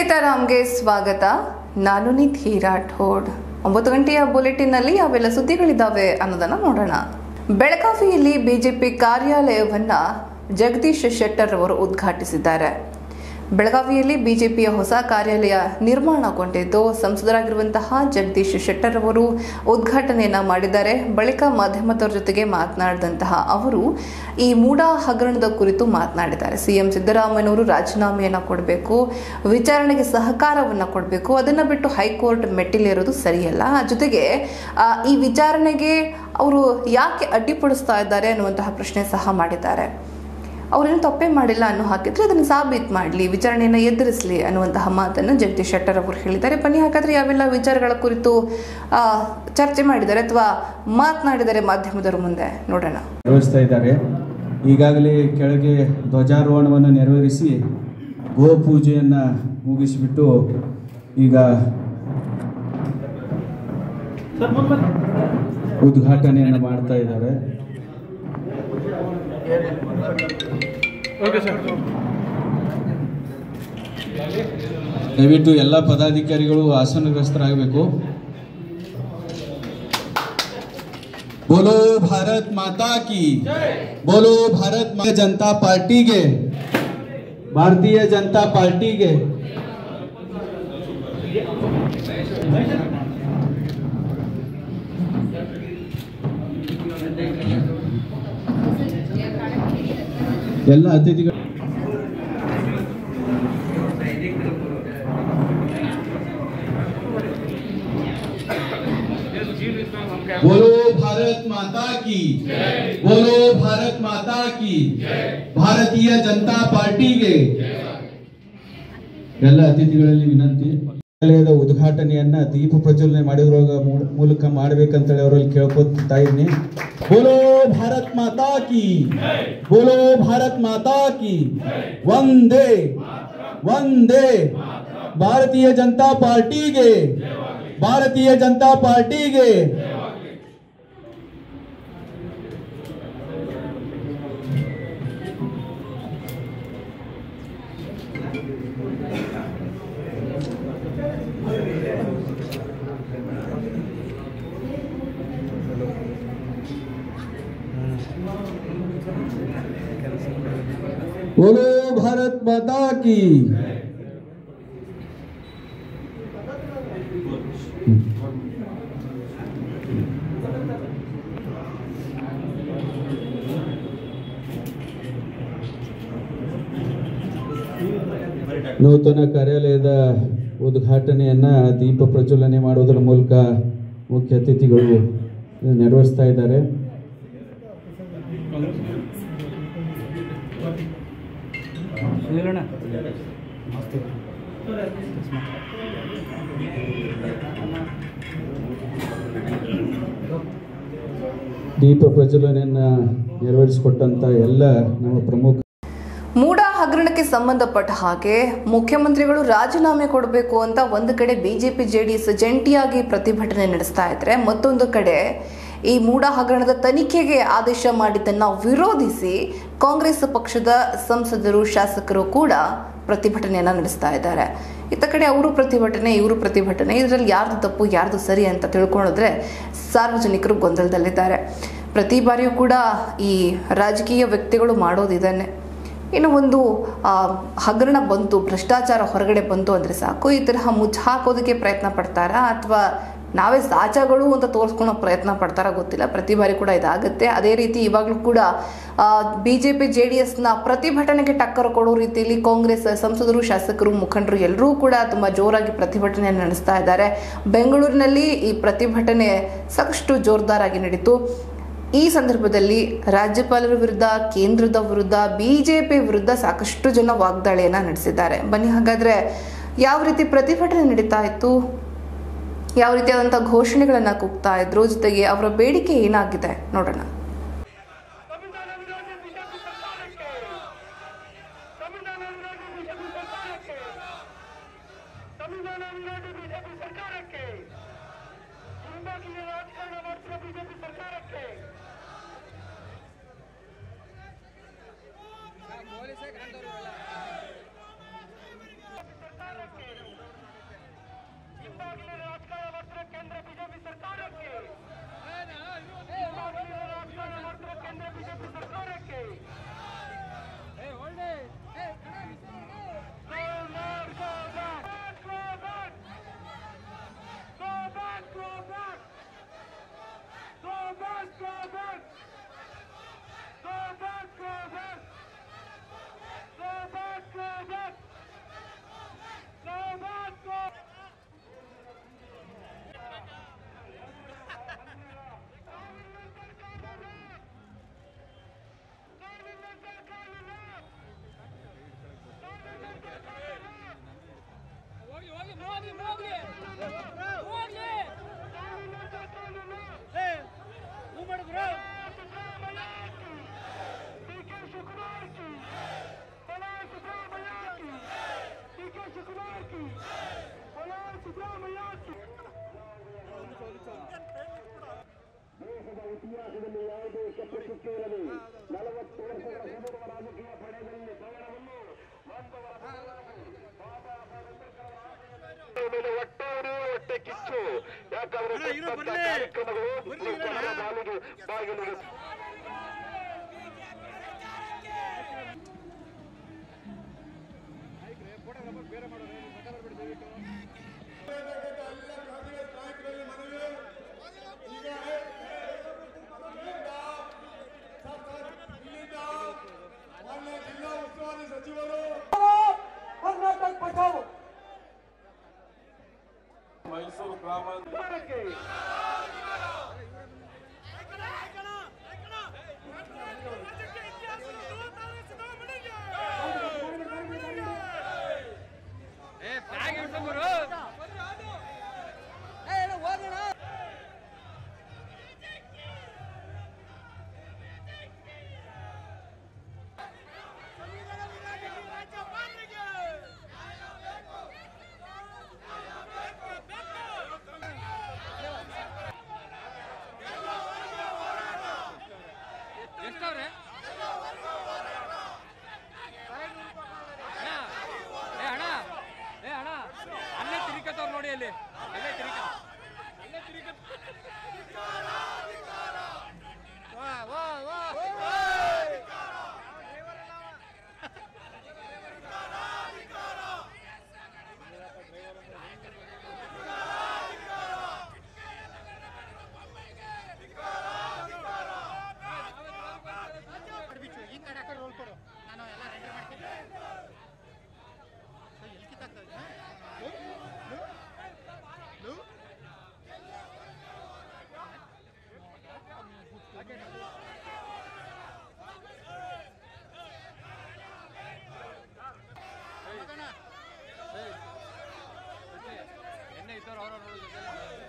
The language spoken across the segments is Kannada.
ಸೀತಾರಾಮ್ಗೆ ಸ್ವಾಗತ ನಾನು ನಿಧಿ ರಾಠೋಡ್ ಒಂಬತ್ತು ಗಂಟೆಯ ಬುಲೆಟಿನ್ನಲ್ಲಿ ಯಾವೆಲ್ಲ ಸುದ್ದಿಗಳಿದ್ದಾವೆ ಅನ್ನೋದನ್ನ ನೋಡೋಣ ಬೆಳಗಾವಿಯಲ್ಲಿ ಬಿಜೆಪಿ ಕಾರ್ಯಾಲಯವನ್ನ ಜಗದೀಶ್ ಶೆಟ್ಟರ್ ಅವರು ಉದ್ಘಾಟಿಸಿದ್ದಾರೆ ಬೆಳಗಾವಿಯಲ್ಲಿ ಬಿಜೆಪಿಯ ಹೊಸ ಕಾರ್ಯಾಲಯ ನಿರ್ಮಾಣಗೊಂಡಿದ್ದು ಸಂಸದರಾಗಿರುವಂತಹ ಜಗದೀಶ್ ಶೆಟ್ಟರ್ ಅವರು ಉದ್ಘಾಟನೆಯನ್ನ ಮಾಡಿದ್ದಾರೆ ಬಳಿಕ ಮಾಧ್ಯಮದವರ ಜೊತೆಗೆ ಮಾತನಾಡಿದಂತಹ ಅವರು ಈ ಮೂಡ ಹಗರಣದ ಕುರಿತು ಮಾತನಾಡಿದ್ದಾರೆ ಸಿಎಂ ಸಿದ್ದರಾಮಯ್ಯನವರು ರಾಜೀನಾಮೆಯನ್ನ ಕೊಡಬೇಕು ವಿಚಾರಣೆಗೆ ಸಹಕಾರವನ್ನ ಕೊಡಬೇಕು ಅದನ್ನ ಬಿಟ್ಟು ಹೈಕೋರ್ಟ್ ಮೆಟ್ಟಿಲೇರೋದು ಸರಿಯಲ್ಲ ಜೊತೆಗೆ ಆ, ಈ ವಿಚಾರಣೆಗೆ ಅವರು ಯಾಕೆ ಅಡ್ಡಿಪಡಿಸ್ತಾ ಇದ್ದಾರೆ ಅನ್ನುವಂತಹ ಪ್ರಶ್ನೆ ಸಹ ಮಾಡಿದ್ದಾರೆ ಅವರೇನು ತಪ್ಪೇ ಮಾಡಿಲ್ಲ ಅನ್ನೋ ಹಾಕಿದ್ರೆ ಅದನ್ನು ಸಾಬೀತು ಮಾಡಲಿ ವಿಚಾರಣೆಯನ್ನು ಎದುರಿಸಲಿ ಅನ್ನುವಂತಹ ಮಾತನ್ನು ಜಗದೀಶ್ ಶೆಟ್ಟರ್ ಅವರು ಹೇಳಿದ್ದಾರೆ ಬನ್ನಿ ಹಾಗಾದ್ರೆ ಯಾವೆಲ್ಲ ವಿಚಾರಗಳ ಕುರಿತು ಆ, ಚರ್ಚೆ ಮಾಡಿದ್ದಾರೆ ಅಥವಾ ಮಾತನಾಡಿದ್ದಾರೆ ಮಾಧ್ಯಮದವರ ಮುಂದೆ ನೋಡೋಣ ನಿರ್ವಹಿಸ್ತಾ ಇದ್ದಾರೆ ಈಗಾಗಲೇ ಕೆಳಗೆ ಧ್ವಜಾರೋಹಣವನ್ನು ನೆರವೇರಿಸಿ ಗೋಪೂಜೆಯನ್ನು ಮುಗಿಸಿಬಿಟ್ಟು ಈಗ ಉದ್ಘಾಟನೆಯನ್ನು ಮಾಡ್ತಾ ಇದ್ದಾರೆ ದಯವಿಟ್ಟು ಎಲ್ಲ ಪದಾಧಿಕಾರಿಗಳು ಆಸನಗ್ರಸ್ತರಾಗಬೇಕು बोलो भारत माता की बोलो भारत मा- जनता पार्टी के भारतीय जनता पार्टी के ಎಲ್ಲ ಅತಿಥಿಗಳು बोलो भारत माता की बोलो भारत माता की ಭಾರತೀಯ ಜನತಾ ಪಾರ್ಟಿಗೆ ಎಲ್ಲ ಅತಿಥಿಗಳಲ್ಲಿ ವಿನಂತಿ ವಿದ್ಯಾಲಯದ ಉದ್ಘಾಟನೆಯನ್ನ ದೀಪ ಪ್ರಜ್ವಲನೆ ಮಾಡಿದ್ರ ಮೂಲಕ ಮಾಡ್ಬೇಕಂತೇಳಿ ಅವರಲ್ಲಿ ಕೇಳ್ಕೊತಾ ಇದ್ದೀನಿ ಬೋಲೋ ಭಾರತ್ ಮಾತಾ ಕಿ ಬೋಲೋ ಭಾರತ್ ಮಾತಾ ಕಿ ವಂದೇ ವಂದೇ ಭಾರತೀಯ ಜನತಾ ಪಾರ್ಟಿಗೆ ಭಾರತೀಯ ಜನತಾ ಪಾರ್ಟಿಗೆ बोलो भारत माता की ನೂತನ ಕಾರ್ಯಾಲಯದ ಉದ್ಘಾಟನೆಯನ್ನ ದೀಪ ಪ್ರಜ್ವಲನೆ ಮಾಡುವುದರ ಮೂಲಕ ಮುಖ್ಯ ಅತಿಥಿಗಳು ನೆರವೇರಿಸ್ತಾ ಇದ್ದಾರೆ ದೀಪ ಪ್ರಜ್ವಲನೆಯನ್ನ ನೆರವೇರಿಸಿಕೊಟ್ಟಂತ ಎಲ್ಲ ನಮ್ಮ ಪ್ರಮುಖ ಮೂಡ ಹಗರಣಕ್ಕೆ ಸಂಬಂಧಪಟ್ಟ ಹಾಗೆ ಮುಖ್ಯಮಂತ್ರಿಗಳು ರಾಜೀನಾಮೆ ಕೊಡಬೇಕು ಅಂತ ಒಂದು ಕಡೆ ಬಿಜೆಪಿ ಜೆಡಿಎಸ್ ಜಂಟಿಯಾಗಿ ಪ್ರತಿಭಟನೆ ನಡೆಸ್ತಾ ಇದ್ರೆ ಮತ್ತೊಂದು ಕಡೆ ಈ ಮೂಡ ಹಗರಣದ ತನಿಖೆಗೆ ಆದೇಶ ಮಾಡಿದ್ದನ್ನ ವಿರೋಧಿಸಿ ಕಾಂಗ್ರೆಸ್ ಪಕ್ಷದ ಸಂಸದರು ಶಾಸಕರು ಕೂಡ ಪ್ರತಿಭಟನೆಯನ್ನ ನಡೆಸ್ತಾ ಇದ್ದಾರೆ ಇತ್ತ ಕಡೆ ಅವರು ಪ್ರತಿಭಟನೆ ಇವರು ಪ್ರತಿಭಟನೆ ಇದರಲ್ಲಿ ಯಾರ್ದು ತಪ್ಪು ಯಾರ್ದು ಸರಿ ಅಂತ ತಿಳ್ಕೊಳ್ಳೋದ್ರೆ ಸಾರ್ವಜನಿಕರು ಗೊಂದಲದಲ್ಲಿದ್ದಾರೆ ಪ್ರತಿ ಬಾರಿಯೂ ಕೂಡ ಈ ರಾಜಕೀಯ ವ್ಯಕ್ತಿಗಳು ಮಾಡೋದಿದ್ದಾನೆ ಇನ್ನು ಒಂದು ಆ, ಹಗರಣ ಬಂತು ಭ್ರಷ್ಟಾಚಾರ ಹೊರಗಡೆ ಬಂತು ಅಂದರೆ ಸಾಕು ಈ ತರಹ ಮುಚ್ಚ ಹಾಕೋದಕ್ಕೆ ಪ್ರಯತ್ನ ಪಡ್ತಾರಾ ಅಥವಾ ನಾವೇ ಸಾಚಗಳು ಅಂತ ತೋರಿಸ್ಕೊಳೋ ಪ್ರಯತ್ನ ಪಡ್ತಾರಾ ಗೊತ್ತಿಲ್ಲ ಪ್ರತಿ ಬಾರಿ ಕೂಡ ಇದಾಗುತ್ತೆ ಅದೇ ರೀತಿ ಇವಾಗಲೂ ಕೂಡ B J P J D ಎಸ್ನ ಪ್ರತಿಭಟನೆಗೆ ಟಕ್ಕರ್ ಕೊಡೋ ರೀತಿಯಲ್ಲಿ ಕಾಂಗ್ರೆಸ್ ಸಂಸದರು ಶಾಸಕರು ಮುಖಂಡರು ಎಲ್ಲರೂ ಕೂಡ ತುಂಬ ಜೋರಾಗಿ ಪ್ರತಿಭಟನೆಯನ್ನು ನಡೆಸ್ತಾ ಇದ್ದಾರೆ ಬೆಂಗಳೂರಿನಲ್ಲಿ ಈ ಪ್ರತಿಭಟನೆ ಸಾಕಷ್ಟು ಜೋರ್ದಾರಾಗಿ ನಡೀತು ಈ ಸಂದರ್ಭದಲ್ಲಿ ರಾಜ್ಯಪಾಲರ ವಿರುದ್ಧ ಕೇಂದ್ರದ ವಿರುದ್ಧ ಬಿಜೆಪಿ ವಿರುದ್ಧ ಸಾಕಷ್ಟು ಜನ ವಾಗ್ದಾಳಿಯನ್ನ ನಡೆಸಿದ್ದಾರೆ ಬನ್ನಿ ಹಾಗಾದ್ರೆ ಯಾವ ರೀತಿ ಪ್ರತಿಭಟನೆ ನಡೀತಾ ಇತ್ತು ಯಾವ ರೀತಿಯಾದಂಥ ಘೋಷಣೆಗಳನ್ನ ಕೂಗ್ತಾ ಇದ್ರು ಜೊತೆಗೆ ಅವರ ಬೇಡಿಕೆ ಏನಾಗಿದೆ ನೋಡೋಣ ಸಂವಿಧಾನ ವಿರೋಧಿ ಬಿಜೆಪಿ ಸರ್ಕಾರಕ್ಕೆ ಸಂವಿಧಾನ ವಿರೋಧಿ ಬಿಜೆಪಿ ಸರ್ಕಾರಕ್ಕೆ ಸಂವಿಧಾನ ವಿರೋಧಿ ಬಿಜೆಪಿ ಸರ್ಕಾರಕ್ಕೆ ಹಿಂಬಾಗಿಲಿನ ರಾಜಕಾರಣ ಮಾಡ್ತಿರೋ ಬಿಜೆಪಿ ಸರ್ಕಾರಕ್ಕೆ ಸರ್ಕಾರಕ್ಕೆ सरकार की बोलो सिद्धरामैया की ದೇಶದ ಇತಿಹಾಸದಲ್ಲಿ ಯಾವುದೇ ಕೆಟ್ಟ ಚುಕ್ಕೆ ಇರಲಿ ನಲವತ್ತು ವರ್ಷಗಳ ಹಿಂದಿರುವ ರಾಜಕೀಯ ಪಡೆಯಲ್ಲಿ ಪಯಣವನ್ನು ಮೇಲೆ ಒಟ್ಟಾರೆ ಹೊಟ್ಟೆ ಕಿಚ್ಚು ಯಾಕಂದ್ರೆ ಕಾರ್ಯಕ್ರಮಗಳು ಸರ್ಕಾರದ ಬಾಗಿಲಿಗೆ ಬಾಗಿಲಿಗೆ ಮೈಸೂರು ಗ್ರಾಮಾಂತರ ಎಷ್ಟವ್ರೆ ಅಣ್ಣ ಏ ಅಣ್ಣ ಏ ಅಣ್ಣ ಅಲ್ಲೇ ತಿರುಕತ್ತವ್ರು ನೋಡಿ ಅಲ್ಲಿ ಅಲ್ಲೇ ತಿರುಕ ಅಲ್ಲೇ ತಿರುಕ ವಾ ವಾ ವಾ ಎಣ್ಣೆ ಇದ್ದವ್ರು ಅವ್ರವ್ರ ಜೊತೆ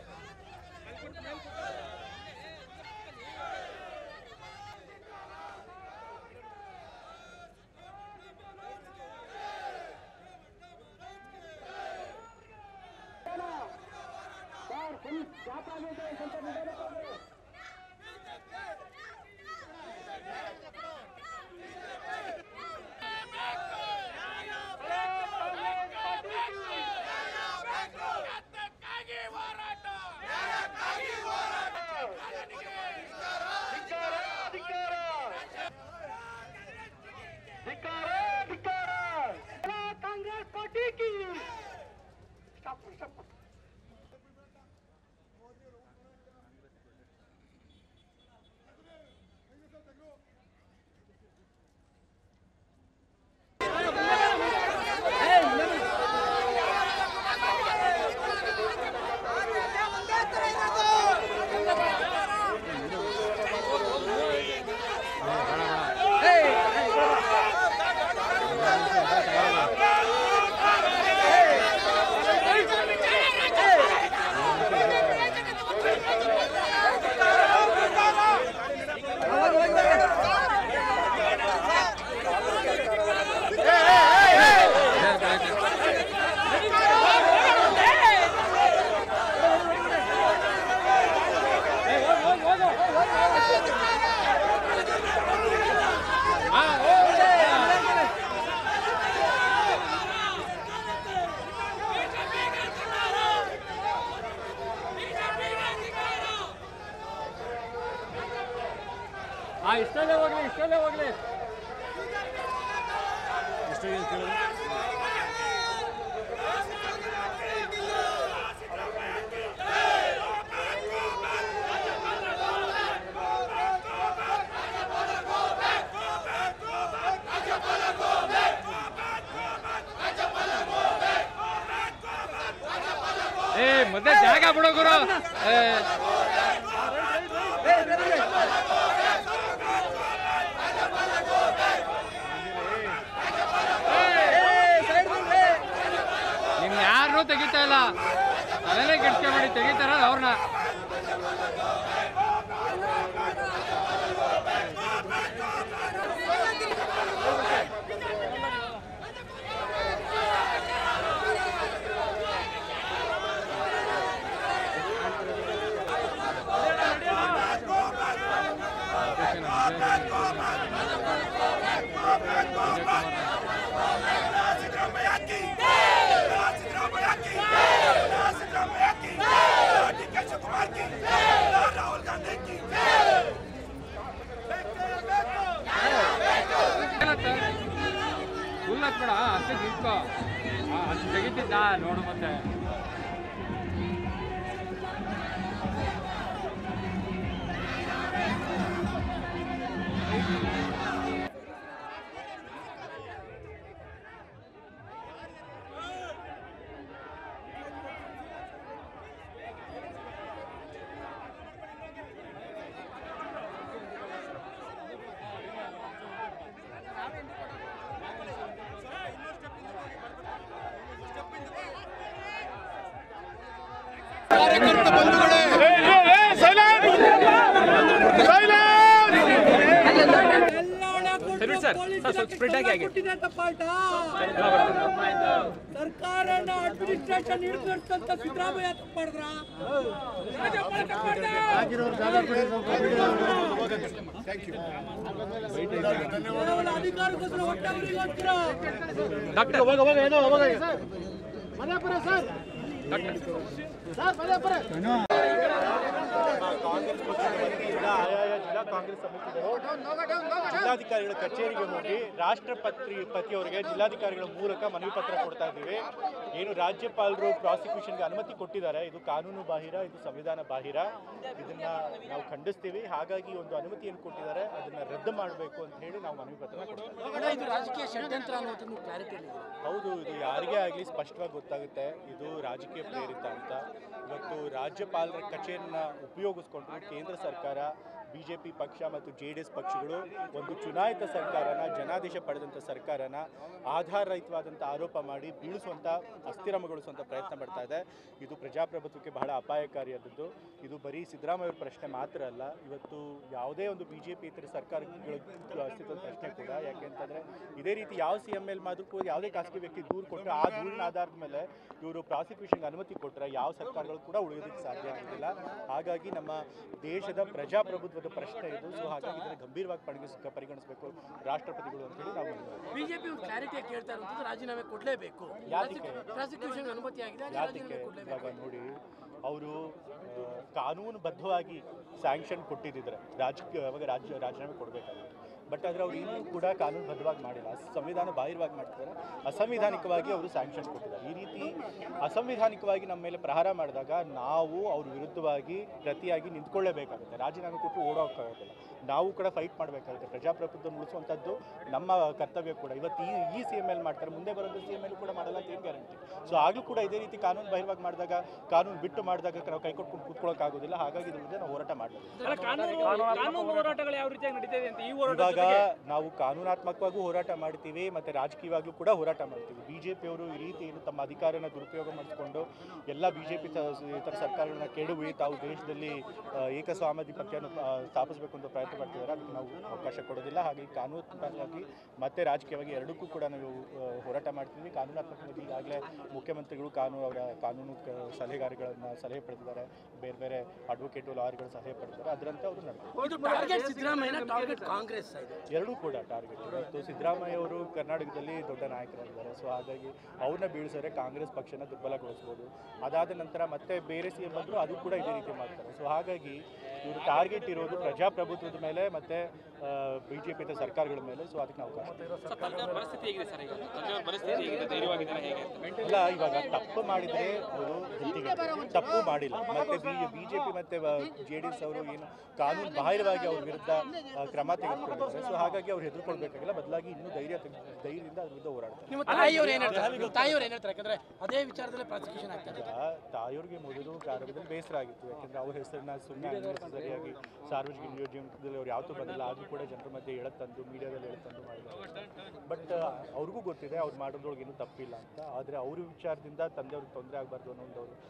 कांग्रेस पार्टी की स्टॉप स्टॉप ಆ ಇಷ್ಟಲ್ಲೇ ಹೋಗ್ಲಿ ಇಷ್ಟಲ್ಲೇ ಹೋಗ್ಲಿ ಏ ಮತ್ತೆ ಜಾಗ ಬಿಡೋ ಗುರು ಏ ನಿಮ್ ಯಾರನ್ನೂ ತೆಗಿತಾ ಇಲ್ಲ ತಲೆನೇ ಕೆಡ್ಸ್ಕೊಂಬೇಡಿ ತೆಗಿತಾರ ಅವ್ರನ್ನ Hey! ಇಟ್ಟಿದ್ದ ನೋಡು ಮತ್ತೆ ಸರಿ ಸರ್ ಸರ್ ಸ್ವಲ್ಪ ಸ್ಪ್ರೆಡ್ ಆಗಿ ಆಗಿ ಸರ್ಕಾರನ ಅಡ್ಮಿನಿಸ್ಟ್ರೇಷನ್ ಹಿಡಿದಿರ್ತಂತ ಸಿದ್ದರಾಮಯ್ಯ ತಪ್ಪು ಮಾಡಿದ್ರ ಕೇವಲ ಅಧಿಕಾರಕ್ಕೋಸ್ಕರ ಹೊಟ್ಟೆ ಅವರಿಗೆ ಹೋಗ್ತೀರಾ ಡಾಕ್ಟರ್ ಕಾಂಗ್ರೆಸ್ ಪಕ್ಷದ ವತಿಯಿಂದ ಆಯಾಯ ಜಿಲ್ಲಾ ಕಾಂಗ್ರೆಸ್ ಸಮಿತಿಗಳು ಜಿಲ್ಲಾಧಿಕಾರಿಗಳ ಕಚೇರಿಗೆ ಹೋಗಿ ರಾಷ್ಟ್ರಪತಿ ಪತಿಯವರಿಗೆ ಜಿಲ್ಲಾಧಿಕಾರಿಗಳ ಮೂಲಕ ಮನವಿ ಪತ್ರ ಕೊಡ್ತಾ ಇದ್ದೀವಿ ಏನು ರಾಜ್ಯಪಾಲರು ಪ್ರಾಸಿಕ್ಯೂಷನ್ಗೆ ಅನುಮತಿ ಕೊಟ್ಟಿದ್ದಾರೆ ಇದು ಕಾನೂನು ಬಾಹಿರ ಇದು ಸಂವಿಧಾನ ಬಾಹಿರ ಇದನ್ನ ನಾವು ಖಂಡಿಸ್ತೀವಿ ಹಾಗಾಗಿ ಒಂದು ಅನುಮತಿಯನ್ನು ಕೊಟ್ಟಿದ್ದಾರೆ ಅದನ್ನ ರದ್ದು ಮಾಡಬೇಕು ಅಂತ ಹೇಳಿ ನಾವು ಮನವಿ ಪತ್ರ ಕೊಡ್ತೀವಿ ಇದು ರಾಜಕೀಯ ಷಡ್ಯಂತ್ರ ಅನ್ನೋದನ್ನು ಕ್ಲಾರಿಟಿ ಹೌದು ಇದು ಯಾರಿಗೇ ಆಗಲಿ ಸ್ಪಷ್ಟವಾಗಿ ಗೊತ್ತಾಗುತ್ತೆ ಇದು ರಾಜಕೀಯ ಪ್ರೇರಿತ ಅಂತ ಇವತ್ತು ರಾಜ್ಯಪಾಲರ ಕಚೇರಿನ ಉಪಯೋಗಿಸ್ಕೊಂಡು ಕೇಂದ್ರ ಸರ್ಕಾರ ಬಿ ಜೆ ಪಿ ಪಕ್ಷ ಮತ್ತು ಜೆ ಡಿ ಎಸ್ ಪಕ್ಷಗಳು ಒಂದು ಚುನಾಯಿತ ಸರ್ಕಾರನ ಜನಾದೇಶ ಪಡೆದಂಥ ಸರ್ಕಾರನ ಆಧಾರರಹಿತವಾದಂಥ ಆರೋಪ ಮಾಡಿ ಬೀಳಿಸುವಂಥ ಅಸ್ಥಿರಮಗೊಳಿಸುವಂಥ ಪ್ರಯತ್ನ ಪಡ್ತಾ ಇದೆ ಇದು ಪ್ರಜಾಪ್ರಭುತ್ವಕ್ಕೆ ಬಹಳ ಅಪಾಯಕಾರಿಯಾದದ್ದು ಇದು ಬರೀ ಸಿದ್ದರಾಮಯ್ಯ ಪ್ರಶ್ನೆ ಮಾತ್ರ ಅಲ್ಲ ಇವತ್ತು ಯಾವುದೇ ಒಂದು ಬಿ ಜೆ ಪಿ ಇತರ ಸರ್ಕಾರಗಳ ಅಸ್ತಿತ್ವದ ಪ್ರಶ್ನೆ ಕೂಡ ಯಾಕೆಂತಂದರೆ ಇದೇ ರೀತಿ ಯಾವ ಸಿ ಎಮ್ ಎಲ್ ಮಾದ್ರು ಕೂಡ ಯಾವುದೇ ಖಾಸಗಿ ವ್ಯಕ್ತಿ ದೂರು ಕೊಟ್ಟರೆ ಆ ದೂರಿನ ಆಧಾರದ ಮೇಲೆ ಇವರು ಪ್ರಾಸಿಕ್ಯೂಷನ್ಗೆ ಅನುಮತಿ ಕೊಟ್ಟರೆ ಯಾವ ಸರ್ಕಾರಗಳು ಕೂಡ ಉಳಿಯೋದಕ್ಕೆ ಸಾಧ್ಯ ಆಗಿಲ್ಲ ಹಾಗಾಗಿ ನಮ್ಮ ದೇಶದ ಪ್ರಜಾಪ್ರಭುತ್ವದ ಪ್ರಶ್ನೆ ಇದು ಸೊ ಹಾಗಾಗಿ ಇದನ್ನು ಗಂಭೀರವಾಗಿ ಪರಿಗಣಿಸ್ ಪರಿಗಣಿಸಬೇಕು ರಾಷ್ಟ್ರಪತಿಗಳು ಅಂತೇಳಿ ನಾವು ಮನವಿ ಬಿಜೆಪಿ ಒಂದು ಕ್ಲಾರಿಟಿ ಕೇಳ್ತಾ ಇರುವಂತದ್ದು ರಾಜೀನಾಮೆ ಕೊಡಲೇಬೇಕು ಯಾತಕ್ಕೆ? ಪ್ರಾಸಿಕ್ಯೂಷನ್ ಅನುಮತಿ ಆಗಿದೆ ಹಾಗೆ ಯಾತಕ್ಕೆ ರಾಜೀನಾಮೆ ಕೊಡಲೇಬೇಕು ಇವಾಗ ನೋಡಿ ಅವರು ಕಾನೂನುಬದ್ಧವಾಗಿ ಸ್ಯಾಂಕ್ಷನ್ ಕೊಟ್ಟಿದ್ದಿದ್ರೆ ರಾಜಕೀಯ ಅವಾಗ ರಾಜ್ಯ ರಾಜೀನಾಮೆ ಕೊಡಬೇಕಾಗಿತ್ತು ಬಟ್ ಆದರೆ ಅವ್ರು ಇನ್ನೂ ಕೂಡ ಕಾನೂನುಬದ್ಧವಾಗಿ ಮಾಡಿಲ್ಲ ಸಂವಿಧಾನ ಬಾಹಿರವಾಗಿ ಮಾಡ್ತಿದ್ದಾರೆ ಅಸಂವಿಧಾನಿಕವಾಗಿ ಅವರು ಸ್ಯಾಂಕ್ಷನ್ ಕೊಟ್ಟಿದ್ದಾರೆ ಈ ರೀತಿ ಅಸಂವಿಧಾನಿಕವಾಗಿ ನಮ್ಮ ಮೇಲೆ ಪ್ರಹಾರ ಮಾಡಿದಾಗ ನಾವು ಅವ್ರ ವಿರುದ್ಧವಾಗಿ ಪ್ರತಿಯಾಗಿ ನಿಂತ್ಕೊಳ್ಳೇಬೇಕಾಗುತ್ತೆ ರಾಜೀನಾಮೆ ಕೊಟ್ಟು ಓಡೋಕ್ಕಾಗೋದಿಲ್ಲ ನಾವು ಕೂಡ ಫೈಟ್ ಮಾಡಬೇಕಾಗುತ್ತೆ ಪ್ರಜಾಪ್ರಭುತ್ವ ಉಳಿಸುವಂಥದ್ದು ನಮ್ಮ ಕರ್ತವ್ಯ ಕೂಡ ಇವತ್ತು ಈ ಈ ಸಿ ಎಮ್ ಎಲ್ ಮಾಡ್ತಾರೆ ಮುಂದೆ ಬರೋದು ಸಿ ಎಮ್ ಎಲ್ ಕೂಡ ಮಾಡಲ್ಲ ಅಂತ ಏನು ಗ್ಯಾರಂಟಿ ಸೊ ಆಗಲೂ ಕೂಡ ಇದೇ ರೀತಿ ಕಾನೂನು ಬಹಿರ್ವಾಗಿ ಮಾಡಿದಾಗ ಕಾನೂನು ಬಿಟ್ಟು ಮಾಡಿದಾಗ ನಾವು ಕೈ ಕೊಟ್ಕೊಂಡು ಕೂತ್ಕೊಳ್ಳೋಕ್ಕಾಗೋದಿಲ್ಲ ಹಾಗಾಗಿ ಇದ್ರ ವಿರುದ್ಧ ನಾವು ಹೋರಾಟ ಮಾಡಬೇಕು ಕಾನೂನು ಹೋರಾಟಗಳು ಯಾವ ರೀತಿಯಾಗಿ ನಡೀತಿದೆ ಅಂತ ಈ ಹೋರಾಟ ಇವಾಗ ನಾವು ಕಾನೂನಾತ್ಮಕವಾಗೂ ಹೋರಾಟ ಮಾಡ್ತೀವಿ ಮತ್ತೆ ರಾಜಕೀಯವಾಗ್ಲೂ ಕೂಡ ಹೋರಾಟ ಮಾಡ್ತೀವಿ ಬಿಜೆಪಿಯವರು ಈ ರೀತಿ ಏನು ತಮ್ಮ ಅಧಿಕಾರನ ದುರುಪಯೋಗ ಮಾಡಿಕೊಂಡು ಎಲ್ಲ ಬಿಜೆಪಿ ಇತರ ಸರ್ಕಾರಗಳನ್ನ ಕೆಡವಿ ತಾವು ದೇಶದಲ್ಲಿ ಆ, ಏಕಸ್ವಾಮಾಧಿಪತ್ಯವನ್ನು ಆ, ಸ್ಥಾಪಿಸಬೇಕು ಅಂತ ಪ್ರಯತ್ನ ಪಡ್ತಿದ್ದಾರೆ ಅದಕ್ಕೆ ನಾವು ಅವಕಾಶ ಕೊಡೋದಿಲ್ಲ ಹಾಗೆ ಕಾನೂನಾತ್ಮಕವಾಗಿ ಮತ್ತೆ ರಾಜಕೀಯವಾಗಿ ಎರಡಕ್ಕೂ ಕೂಡ ನಾವು ಆ, ಹೋರಾಟ ಮಾಡ್ತೀವಿ ಕಾನೂನಾತ್ಮಕವಾಗಿ ಈಗಾಗಲೇ ಮುಖ್ಯಮಂತ್ರಿಗಳು ಕಾನೂನು ಅವರ ಕಾನೂನು ಕ- ಸಲಹೆಗಾರಗಳನ್ನ ಸಲಹೆ ಪಡೆದಿದ್ದಾರೆ ಬೇರೆ ಬೇರೆ ಅಡ್ವೊಕೇಟು ಲಾಯರ್ಗಳ ಸಲಹೆ ಪಡೆದಿದ್ದಾರೆ ಅದರಂತೆ ಅವರು ನಡ್ತಾರೆ ಇದು ಟಾರ್ಗೆಟ್ ಸಿದ್ದರಾಮಯ್ಯ ಟಾರ್ಗೆಟ್ ಕಾಂಗ್ರೆಸ್ ಇದೆ ಎರಡೂ ಕೂಡ ಟಾರ್ಗೆಟ್ ಇವತ್ತು ಸಿದ್ದರಾಮಯ್ಯ ಅವರು ಕರ್ನಾಟಕದಲ್ಲಿ ದೊಡ್ಡ ನಾಯಕರಾಗಿದ್ದಾರೆ ಸೊ ಹಾಗಾಗಿ ಅವ್ರನ್ನ ಬೀಳಿಸಿದ್ರೆ ಕಾಂಗ್ರೆಸ್ ಪಕ್ಷನ ದುರ್ಬಲಗೊಳಿಸ್ಬೋದು ಅದಾದ ನಂತರ ಮತ್ತೆ ಬೇರೆ ಸಿ ಎಂ ಬಂದರೂ ಅದು ಕೂಡ ಇದೇ ರೀತಿ ಮಾಡ್ತಾರೆ ಸೊ ಹಾಗಾಗಿ ಇವರು ಟಾರ್ಗೆಟ್ ಇರೋದು ಪ್ರಜಾಪ್ರಭುತ್ವದ ಮೇಲೆ ಮತ್ತೆ ಬಿ ಜೆ ಪಿ ಸರ್ಕಾರಗಳ ಮೇಲೆ ಸೊ ಅದಕ್ಕೆ ನಾವು ಅವಕಾಶ ತಂದೆಯವ್ರ ಪರಿಸ್ಥಿತಿ ಹೇಗಿದೆ ಸರ್ ಈಗ ತಂದೆಯವ್ರ ಪರಿಸ್ಥಿತಿ ಹೇಗಿದೆ ಧೈರ್ಯವಾಗಿದ್ದಾರೆ ಹೇಗೆ ಅಂತ ಅಲ್ಲ ಇವಾಗ ತಪ್ಪು ಮಾಡಿದ್ರೆ ಅವರು ಗಟ್ಟಿಗೆ ತಪ್ಪು ಮಾಡಿಲ್ಲ ಮತ್ತೆ ಬಿ ಬಿಜೆಪಿ ಮತ್ತೆ ಜೆ ಡಿ ಎಸ್ ಅವರು ಏನು ಕಾನೂನು ಬಾಹಿರವಾಗಿ ಅವ್ರ ವಿರುದ್ಧ ಆ, ಕ್ರಮ ತೆಗೆದುಕೊಂಡಿದ್ದಾರೆ ಸೊ ಹಾಗಾಗಿ ಅವ್ರು ಹೆದರ್ಕೊಳ್ಬೇಕಾಗಿಲ್ಲ ಬದಲಾಗಿ ಇನ್ನೂ ಧೈರ್ಯ ತೆಗೆ- ಧೈರ್ಯದಿಂದ ಅದ್ರ ವಿರುದ್ಧ ಹೋರಾಡ್ತಾರೆ ನಿಮ್ಮ ತಾಯಿಯವ್ರು ಏನ್ ಹೇಳ್ತಾರೆ ನಿಮ್ಮ ತಾಯಿಯವ್ರು ಏನ್ ಹೇಳ್ತಾರೆ ಯಾಕಂದ್ರೆ ಅದೇ ವಿಚಾರದಲ್ಲಿ ಪ್ರಾಸಿಕ್ಯೂಷನ್ ಆಗ್ತಾ ಇದೆ ಈಗ ತಾಯಿಯವ್ರಿಗೆ ಮೊದಲು ಪ್ರಾರಂಭದಲ್ಲಿ ಬೇಸರ ಆಗಿತ್ತು ಯಾಕೆಂದ್ರೆ ಅವ್ರ ಹೆಸರನ್ನ ಸುಮ್ಮನೆ ಸರಿಯಾಗಿ ಸಾರ್ವಜನಿಕ ನಿಯೋಜನೆಯಲ್ಲಿ ಅವ್ರು ಯಾವತ್ತೂ ಬಂದಿಲ್ಲ ಆದರೂ ಕೂಡ ಜನರ ಮಧ್ಯೆ ಎಳತ್ತಂದು ಮೀಡಿಯಾದಲ್ಲಿ ಎಳತ್ತಂದು ಮಾಡಿದ್ದಾರೆ ಬಟ್ ಅವ್ರಿಗೂ ಗೊತ್ತಿದೆ ಅವ್ರು ಮಾಡೋದ್ರೊಳಗೆ ಏನೂ ತಪ್ಪಿಲ್ಲ ಅಂತ ಆದರೆ ಅವ್ರ ವಿಚಾರದಿಂದ ತಂದೆಯವ್ರಿಗೆ ತೊಂದರೆ ಆಗಬಾರ್ದು ಅನ್ನೋ ಒಂದು ಅವರು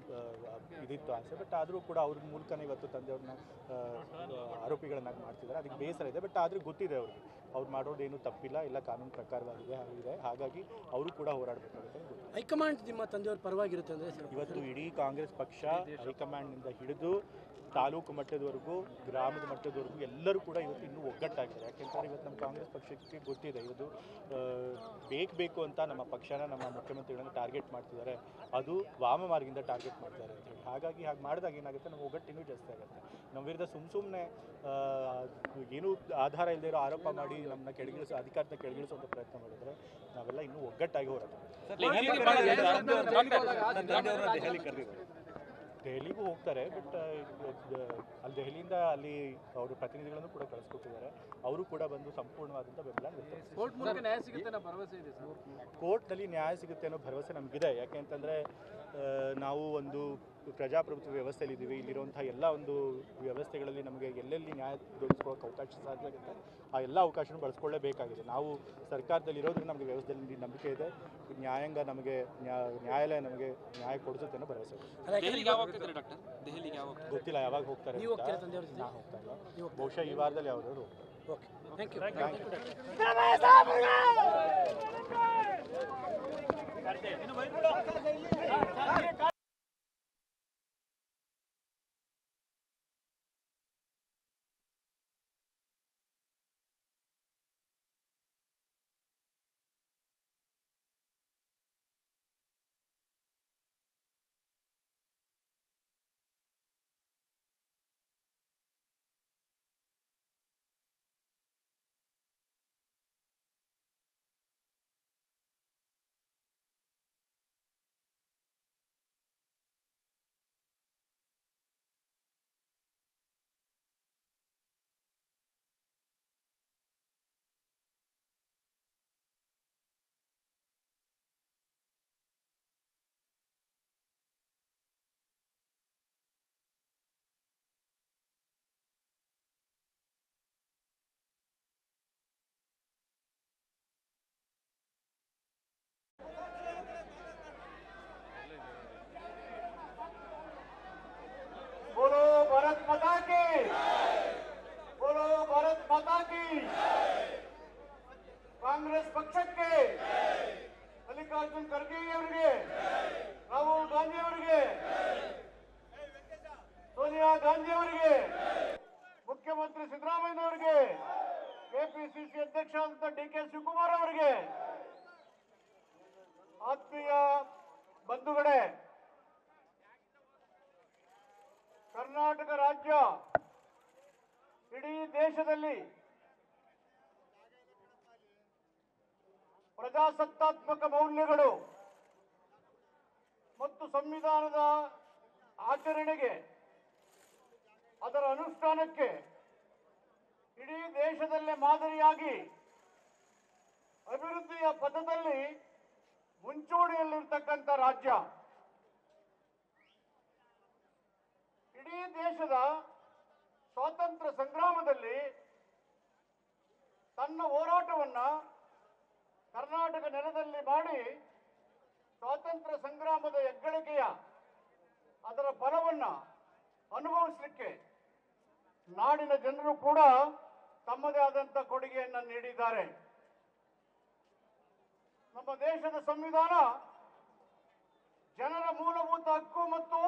ಇದಿತ್ತು ಆಸೆ ಬಟ್ ಆದರೂ ಕೂಡ ಅವ್ರ ಮೂಲಕನೇ ಇವತ್ತು ತಂದೆಯವ್ರನ್ನ ಆ, ಆರೋಪಿಗಳನ್ನಾಗಿ ಮಾಡ್ತಿದ್ದಾರೆ ಅದಕ್ಕೆ ಬೇಸರ ಇದೆ ಬಟ್ ಆದರೂ ಗೊತ್ತಿದೆ ಅವ್ರಿಗೆ ಅವ್ರು ಮಾಡೋದೇನು ತಪ್ಪಿಲ್ಲ ಎಲ್ಲ ಕಾನೂನು ಪ್ರಕಾರವಾಗಿದೆ ಆಗಿದೆ ಹಾಗಾಗಿ ಅವರು ಕೂಡ ಹೋರಾಡಬೇಕಾಗುತ್ತೆ ಅಂತ ಗೊತ್ತಿದೆ. ಹೈಕಮಾಂಡ್ ನಿಮ್ಮ ತಂದೆಯವ್ರ ಪರವಾಗಿರುತ್ತೆ ಅಂದ್ರೆ ಸರ್ ಇವತ್ತು ಇಡೀ ಕಾಂಗ್ರೆಸ್ ಪಕ್ಷ ಹೈಕಮಾಂಡ್ನಿಂದ ಹಿಡಿದು ತಾಲೂಕು ಮಟ್ಟದವರೆಗೂ ಗ್ರಾಮದ ಮಟ್ಟದವರೆಗೂ ಎಲ್ಲರೂ ಕೂಡ ಇವತ್ತು ಇನ್ನೂ ಒಗ್ಗಟ್ಟಾಗಿದ್ದಾರೆ ಯಾಕೆಂತಂದ್ರೆ ಇವತ್ತು ನಮ್ಮ ಕಾಂಗ್ರೆಸ್ ಪಕ್ಷಕ್ಕೆ ಗೊತ್ತಿದೆ ಇವತ್ತು ಬೇಕು ಬೇಕು ಅಂತ ನಮ್ಮ ಪಕ್ಷನ ನಮ್ಮ ಮುಖ್ಯಮಂತ್ರಿಗಳನ್ನ ಟಾರ್ಗೆಟ್ ಮಾಡ್ತಿದ್ದಾರೆ ಅದು ವಾಮ ಮಾರ್ಗದಿಂದ ಟಾರ್ಗೆಟ್ ಮಾಡ್ತಾರೆ ಅಂತ ಹೇಳಿ ಹಾಗಾಗಿ ಹಾಗೆ ಮಾಡಿದಾಗ ಏನಾಗುತ್ತೆ ನಮ್ಮ ಒಗ್ಗಟ್ಟು ಇನ್ನೂ ಜಾಸ್ತಿ ಆಗುತ್ತೆ ನಮ್ಮ ವಿರುದ್ಧ ಸುಮ್ಮ ಸುಮ್ಮನೆ ಏನೂ ಆಧಾರ ಇಲ್ಲದೆ ಇರೋ ಆರೋಪ ಮಾಡಿ ನಮ್ಮನ್ನ ಕೆಳಗಿಳಿಸೋ ಅಧಿಕಾರನ ಕೆಳಗಿಳಿಸುವಂಥ ಪ್ರಯತ್ನ ಮಾಡಿದ್ರೆ ನಾವೆಲ್ಲ ಇನ್ನೂ ಒಗ್ಗಟ್ಟಾಗಿ ಹೋರಾಟ ದೆಹಲಿಗೂ ಹೋಗ್ತಾರೆ ಬಟ್ ಅಲ್ಲಿ ದೆಹಲಿಯಿಂದ ಅಲ್ಲಿ ಅವರು ಪ್ರತಿನಿಧಿಗಳನ್ನು ಕೂಡ ಕಳಿಸ್ಕೊಟ್ಟಿದ್ದಾರೆ ಅವರು ಕೂಡ ಬಂದು ಸಂಪೂರ್ಣವಾದಂಥ ಬೆಂಬಲ ವ್ಯಕ್ತಪಡಿಸಿದ್ದಾರೆ. ಕೋರ್ಟ್ ಮೂಲಕ ನ್ಯಾಯ ಸಿಗುತ್ತೆ ಅನ್ನೋ ಭರವಸೆ ಇದೆ ಸರ್ ಕೋರ್ಟ್ನಲ್ಲಿ ನ್ಯಾಯ ಸಿಗುತ್ತೆ ಅನ್ನೋ ಭರವಸೆ ನಮಗಿದೆ ಯಾಕೆ ಅಂತಂದರೆ ನಾವು ಒಂದು ಪ್ರಜಾಪ್ರಭುತ್ವ ವ್ಯವಸ್ಥೆಯಲ್ಲಿ ಇದ್ದೀವಿ ಇಲ್ಲಿರುವಂಥ ಎಲ್ಲ ಒಂದು ವ್ಯವಸ್ಥೆಗಳಲ್ಲಿ ನಮಗೆ ಎಲ್ಲೆಲ್ಲಿ ನ್ಯಾಯ ದೊರಕಿಸ್ಕೊಳ್ಳೋಕೆ ಅವಕಾಶ ಸಾಧ್ಯ ಆಗುತ್ತೆ ಆ ಎಲ್ಲ ಅವಕಾಶನೂ ಬಳಸ್ಕೊಳ್ಳೇಬೇಕಾಗಿದೆ ನಾವು ಸರ್ಕಾರದಲ್ಲಿ ಇರೋದ್ರಿಂದ ನಮಗೆ ವ್ಯವಸ್ಥೆಯಲ್ಲಿ ನಂಬಿಕೆ ಇದೆ ನ್ಯಾಯಾಂಗ ನಮಗೆ ನ್ಯಾ- ನ್ಯಾಯಾಲಯ ನಮಗೆ ನ್ಯಾಯ ಕೊಡಿಸುತ್ತೆ ಅನ್ನೋ ಭರವಸೆ ಇದೆ. ದೆಹಲಿಗೆ ಯಾವಾಗ ಹೋಗ್ತಿದ್ದಾರೆ ಡಾಕ್ಟರ್ ದೆಹಲಿಗೆ ಯಾವಾಗ ಗೊತ್ತಿಲ್ಲ ಯಾವಾಗ ಹೋಗ್ತಾರೆ ನೀವು ಅಂತ. ಹೋಗ್ತೀರಾ ತಂದೆಯವ್ರ ಜೊತೆ? ನಾ ಹೋಗ್ತಾ ಇಲ್ಲ ಬಹುಶಃ ಈ ವಾರದಲ್ಲಿ ಯಾವ್ದಾದ್ರು okay thank you thank you बोलो भारत माता की बोलो भारत माता की ಕಾಂಗ್ರೆಸ್ ಪಕ್ಷಕ್ಕೆ ಮಲ್ಲಿಕಾರ್ಜುನ್ ಖರ್ಗೆ ಅವರಿಗೆ ರಾಹುಲ್ ಗಾಂಧಿ ಅವರಿಗೆ ಸೋನಿಯಾ ಗಾಂಧಿ ಅವರಿಗೆ ಮುಖ್ಯಮಂತ್ರಿ ಸಿದ್ದರಾಮಯ್ಯ ಅವರಿಗೆ ಕೆಪಿಸಿಸಿ ಅಧ್ಯಕ್ಷ ಅಂತ ಡಿ ಕೆ ಶಿವಕುಮಾರ್ ಅವರಿಗೆ ಆತ್ಮೀಯ ಬಂಧುಗಳೇ ಕರ್ನಾಟಕ ರಾಜ್ಯ ಇಡೀ ದೇಶದಲ್ಲಿ ಪ್ರಜಾಸತ್ತಾತ್ಮಕ ಮೌಲ್ಯಗಳು ಮತ್ತು ಸಂವಿಧಾನದ ಆಚರಣೆಗೆ ಅದರ ಅನುಷ್ಠಾನಕ್ಕೆ ಇಡೀ ದೇಶದಲ್ಲೇ ಮಾದರಿಯಾಗಿ ಅಭಿವೃದ್ಧಿಯ ಪಥದಲ್ಲಿ ಮುಂಚೂಣಿಯಲ್ಲಿರ್ತಕ್ಕಂಥ ರಾಜ್ಯ ಇಡೀ ದೇಶದ ಸ್ವಾತಂತ್ರ್ಯ ಸಂಗ್ರಾಮದಲ್ಲಿ ತನ್ನ ಹೋರಾಟವನ್ನ ಕರ್ನಾಟಕ ನೆಲದಲ್ಲಿ ಮಾಡಿ ಸ್ವಾತಂತ್ರ್ಯ ಸಂಗ್ರಾಮದ ಹೆಗ್ಗಳಿಕೆಯ ಅದರ ಫಲವನ್ನ ಅನುಭವಿಸಲಿಕ್ಕೆ ನಾಡಿನ ಜನರು ಕೂಡ ತಮ್ಮದೇ ಆದಂತ ಕೊಡುಗೆಯನ್ನ ನೀಡಿದ್ದಾರೆ ನಮ್ಮ ದೇಶದ ಸಂವಿಧಾನ ಜನರ ಮೂಲಭೂತ ಹಕ್ಕು ಮತ್ತು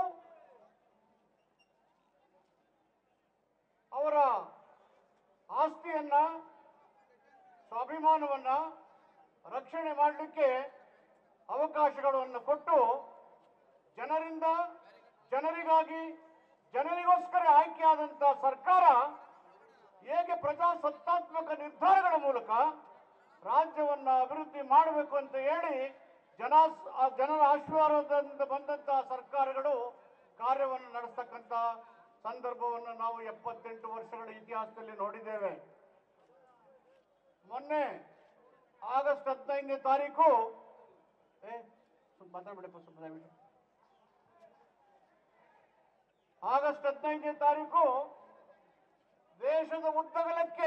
ಅವರ ಆಸ್ತಿಯನ್ನ ಸ್ವಾಭಿಮಾನವನ್ನ ರಕ್ಷಣೆ ಮಾಡಲಿಕ್ಕೆ ಅವಕಾಶಗಳನ್ನು ಕೊಟ್ಟು ಜನರಿಂದ ಜನರಿಗಾಗಿ ಜನರಿಗೋಸ್ಕರ ಆಯ್ಕೆಯಾದಂತ ಸರ್ಕಾರ ಹೇಗೆ ಪ್ರಜಾಸತ್ತಾತ್ಮಕ ನಿರ್ಧಾರಗಳ ಮೂಲಕ ರಾಜ್ಯವನ್ನ ಅಭಿವೃದ್ಧಿ ಮಾಡಬೇಕು ಅಂತ ಹೇಳಿ ಜನ ಆ ಜನರ ಆಶೀರ್ವಾದದಿಂದ ಬಂದಂತಹ ಸರ್ಕಾರಗಳು ಕಾರ್ಯವನ್ನು ನಡೆಸ್ತಕ್ಕಂಥ ಸಂದರ್ಭವನ್ನು ನಾವು ಎಪ್ಪತ್ತೆಂಟು ವರ್ಷಗಳ ಇತಿಹಾಸದಲ್ಲಿ ನೋಡಿದ್ದೇವೆ ಮೊನ್ನೆ ಆಗಸ್ಟ್ ಹದಿನೈದನೇ ತಾರೀಕು ಏ ಸ್ವಲ್ಪ ಮಾತಾಡ್ಬಿಡಪ್ಪ ಸ್ವಲ್ಪ ದಯವಿಟ್ಟು ಆಗಸ್ಟ್ ಹದಿನೈದನೇ ತಾರೀಕು ದೇಶದ ಉದ್ದಗಲಕ್ಕೆ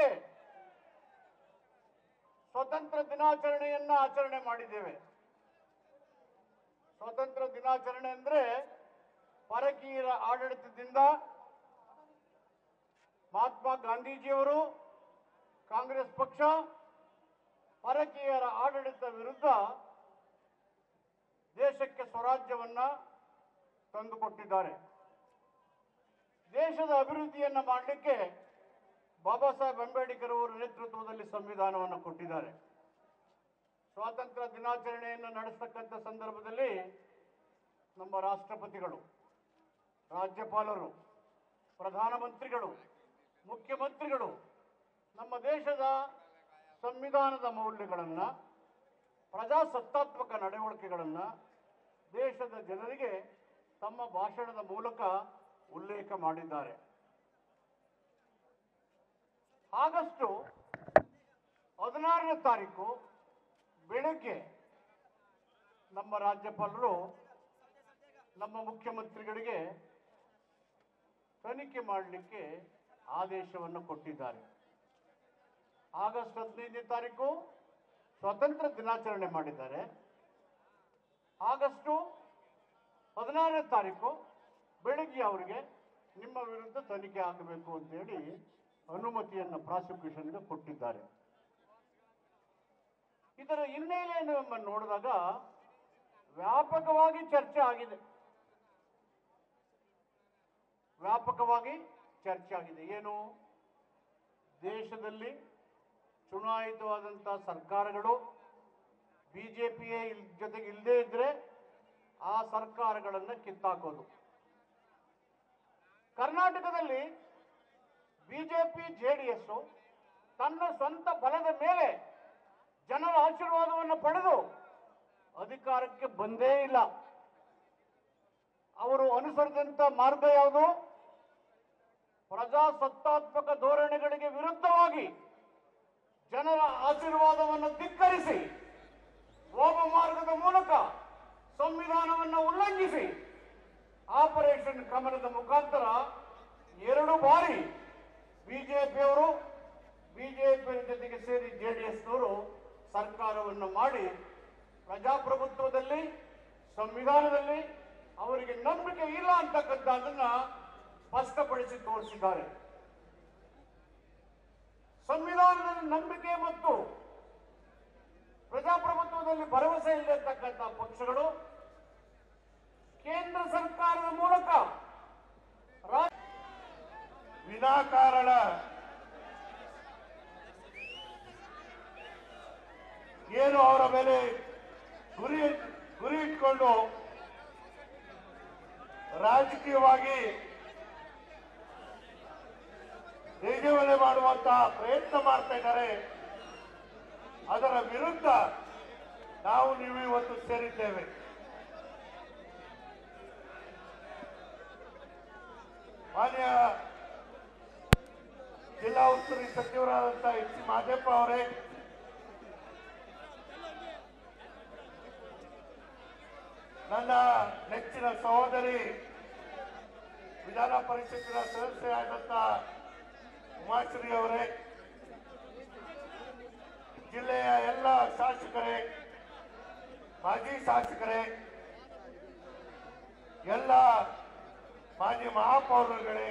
ಸ್ವತಂತ್ರ ದಿನಾಚರಣೆಯನ್ನ ಆಚರಣೆ ಮಾಡಿದ್ದೇವೆ ಸ್ವತಂತ್ರ ದಿನಾಚರಣೆ ಅಂದ್ರೆ ಪರಕೀಯರ ಆಡಳಿತದಿಂದ ಮಹಾತ್ಮ ಗಾಂಧೀಜಿಯವರು ಕಾಂಗ್ರೆಸ್ ಪಕ್ಷ ಪರಕೀಯರ ಆಡಳಿತ ವಿರುದ್ಧ ದೇಶಕ್ಕೆ ಸ್ವರಾಜ್ಯವನ್ನ ತಂದುಕೊಟ್ಟಿದ್ದಾರೆ ದೇಶದ ಅಭಿವೃದ್ಧಿಯನ್ನ ಮಾಡಲಿಕ್ಕೆ ಬಾಬಾ ಸಾಹೇಬ್ ಅಂಬೇಡ್ಕರ್ ಅವರ ನೇತೃತ್ವದಲ್ಲಿ ಸಂವಿಧಾನವನ್ನು ಕೊಟ್ಟಿದ್ದಾರೆ ಸ್ವಾತಂತ್ರ್ಯ ದಿನಾಚರಣೆಯನ್ನು ನಡೆಸ್ತಕ್ಕಂಥ ಸಂದರ್ಭದಲ್ಲಿ ನಮ್ಮ ರಾಷ್ಟ್ರಪತಿಗಳು ರಾಜ್ಯಪಾಲರು ಪ್ರಧಾನಮಂತ್ರಿಗಳು ಮುಖ್ಯಮಂತ್ರಿಗಳು ನಮ್ಮ ದೇಶದ ಸಂವಿಧಾನದ ಮೌಲ್ಯಗಳನ್ನು ಪ್ರಜಾಸತ್ತಾತ್ಮಕ ನಡವಳಿಕೆಗಳನ್ನು ದೇಶದ ಜನರಿಗೆ ತಮ್ಮ ಭಾಷಣದ ಮೂಲಕ ಉಲ್ಲೇಖ ಮಾಡಿದ್ದಾರೆ ಆಗಸ್ಟು ಹದಿನಾರನೇ ತಾರೀಕು ಬೆಳಗ್ಗೆ ನಮ್ಮ ರಾಜ್ಯಪಾಲರು ನಮ್ಮ ಮುಖ್ಯಮಂತ್ರಿಗಳಿಗೆ ತನಿಖೆ ಮಾಡಲಿಕ್ಕೆ ಆದೇಶವನ್ನು ಕೊಟ್ಟಿದ್ದಾರೆ ಆಗಸ್ಟ್ ಹದಿನೈದನೇ ತಾರೀಕು ಸ್ವಾತಂತ್ರ್ಯ ದಿನಾಚರಣೆ ಮಾಡಿದ್ದಾರೆ ಆಗಸ್ಟು ಹದಿನಾರನೇ ತಾರೀಕು ಬೆಳಗ್ಗೆ ಅವರಿಗೆ ನಿಮ್ಮ ವಿರುದ್ಧ ತನಿಖೆ ಆಗಬೇಕು ಅಂತೇಳಿ ಅನುಮತಿಯನ್ನು ಪ್ರಾಸಿಕ್ಯೂಷನ್ಗೆ ಕೊಟ್ಟಿದ್ದಾರೆ ಇದರ ಹಿನ್ನೆಲೆಯನ್ನು ನೋಡಿದಾಗ ವ್ಯಾಪಕವಾಗಿ ಚರ್ಚೆ ಆಗಿದೆ ವ್ಯಾಪಕವಾಗಿ ಚರ್ಚೆ ಆಗಿದೆ ಏನು ದೇಶದಲ್ಲಿ ಚುನಾಯಿತವಾದಂಥ ಸರ್ಕಾರಗಳು ಬಿಜೆಪಿಯೇ ಜೊತೆಗೆ ಇಲ್ಲದೇ ಇದ್ರೆ ಆ ಸರ್ಕಾರಗಳನ್ನು ಕಿತ್ತಾಕೋದು ಕರ್ನಾಟಕದಲ್ಲಿ ಬಿಜೆಪಿ ಜೆಡಿಎಸ್ ತನ್ನ ಸ್ವಂತ ಬಲದ ಮೇಲೆ ಜನರ ಆಶೀರ್ವಾದವನ್ನು ಪಡೆದು ಅಧಿಕಾರಕ್ಕೆ ಬಂದೇ ಇಲ್ಲ ಅವರು ಅನುಸರಿಸಿದಂಥ ಮಾರ್ಗ ಯಾವುದು ಪ್ರಜಾಸತ್ತಾತ್ಮಕ ಧೋರಣೆಗಳಿಗೆ ವಿರುದ್ಧವಾಗಿ ಜನರ ಆಶೀರ್ವಾದವನ್ನು ಧಿಕ್ಕರಿಸಿ ಹೋಮ ಮಾರ್ಗದ ಮೂಲಕ ಸಂವಿಧಾನವನ್ನು ಉಲ್ಲಂಘಿಸಿ ಆಪರೇಷನ್ ಕಮಲದ ಮುಖಾಂತರ ಎರಡು ಬಾರಿ ಬಿಜೆಪಿಯವರು ಬಿಜೆಪಿ ಜೊತೆಗೆ ಸೇರಿ ಜೆಡಿಎಸ್ನವರು ಸರ್ಕಾರವನ್ನು ಮಾಡಿ ಪ್ರಜಾಪ್ರಭುತ್ವದಲ್ಲಿ ಸಂವಿಧಾನದಲ್ಲಿ ಅವರಿಗೆ ನಂಬಿಕೆ ಇಲ್ಲ ಅಂತಕ್ಕಂಥದ್ದನ್ನ ಸ್ಪಷ್ಟಪಡಿಸಿ ತೋರಿಸಿದ್ದಾರೆ ಸಂವಿಧಾನದಲ್ಲಿ ನಂಬಿಕೆ ಮತ್ತು ಪ್ರಜಾಪ್ರಭುತ್ವದಲ್ಲಿ ಭರವಸೆ ಇಲ್ಲತಕ್ಕಂಥ ಪಕ್ಷಗಳು ಕೇಂದ್ರ ಸರ್ಕಾರದ ಮೂಲಕ ರಾ- ವಿನಾಕಾರಣ ಏನು ಅವರ ಮೇಲೆ ಗುರಿ ಗುರಿ ಇಟ್ಕೊಂಡು ರಾಜಕೀಯವಾಗಿ ತೇಜವನೆ ಮಾಡುವಂತಹ ಪ್ರಯತ್ನ ಮಾಡ್ತಾ ಇದ್ದಾರೆ ಅದರ ವಿರುದ್ಧ ನಾವು ನೀವು ಇವತ್ತು ಸೇರಿದ್ದೇವೆ ಮಾನ್ಯ ಜಿಲ್ಲಾ ಉಸ್ತುವಾರಿ ಸಚಿವರಾದಂತಹ ಎಚ್ ಸಿ ಮಾದೇಪ್ಪ ಅವರೇ ನನ್ನ ನೆಚ್ಚಿನ ಸಹೋದರಿ ವಿಧಾನ ಪರಿಷತ್ತಿನ ಸದಸ್ಯರಾದಂಥ ಉಮಾಶ್ರೀ ಅವರೇ ಜಿಲ್ಲೆಯ ಎಲ್ಲ ಶಾಸಕರೇ ಮಾಜಿ ಶಾಸಕರೇ ಎಲ್ಲ ಮಾಜಿ ಮಹಾಪೌರರುಗಳೇ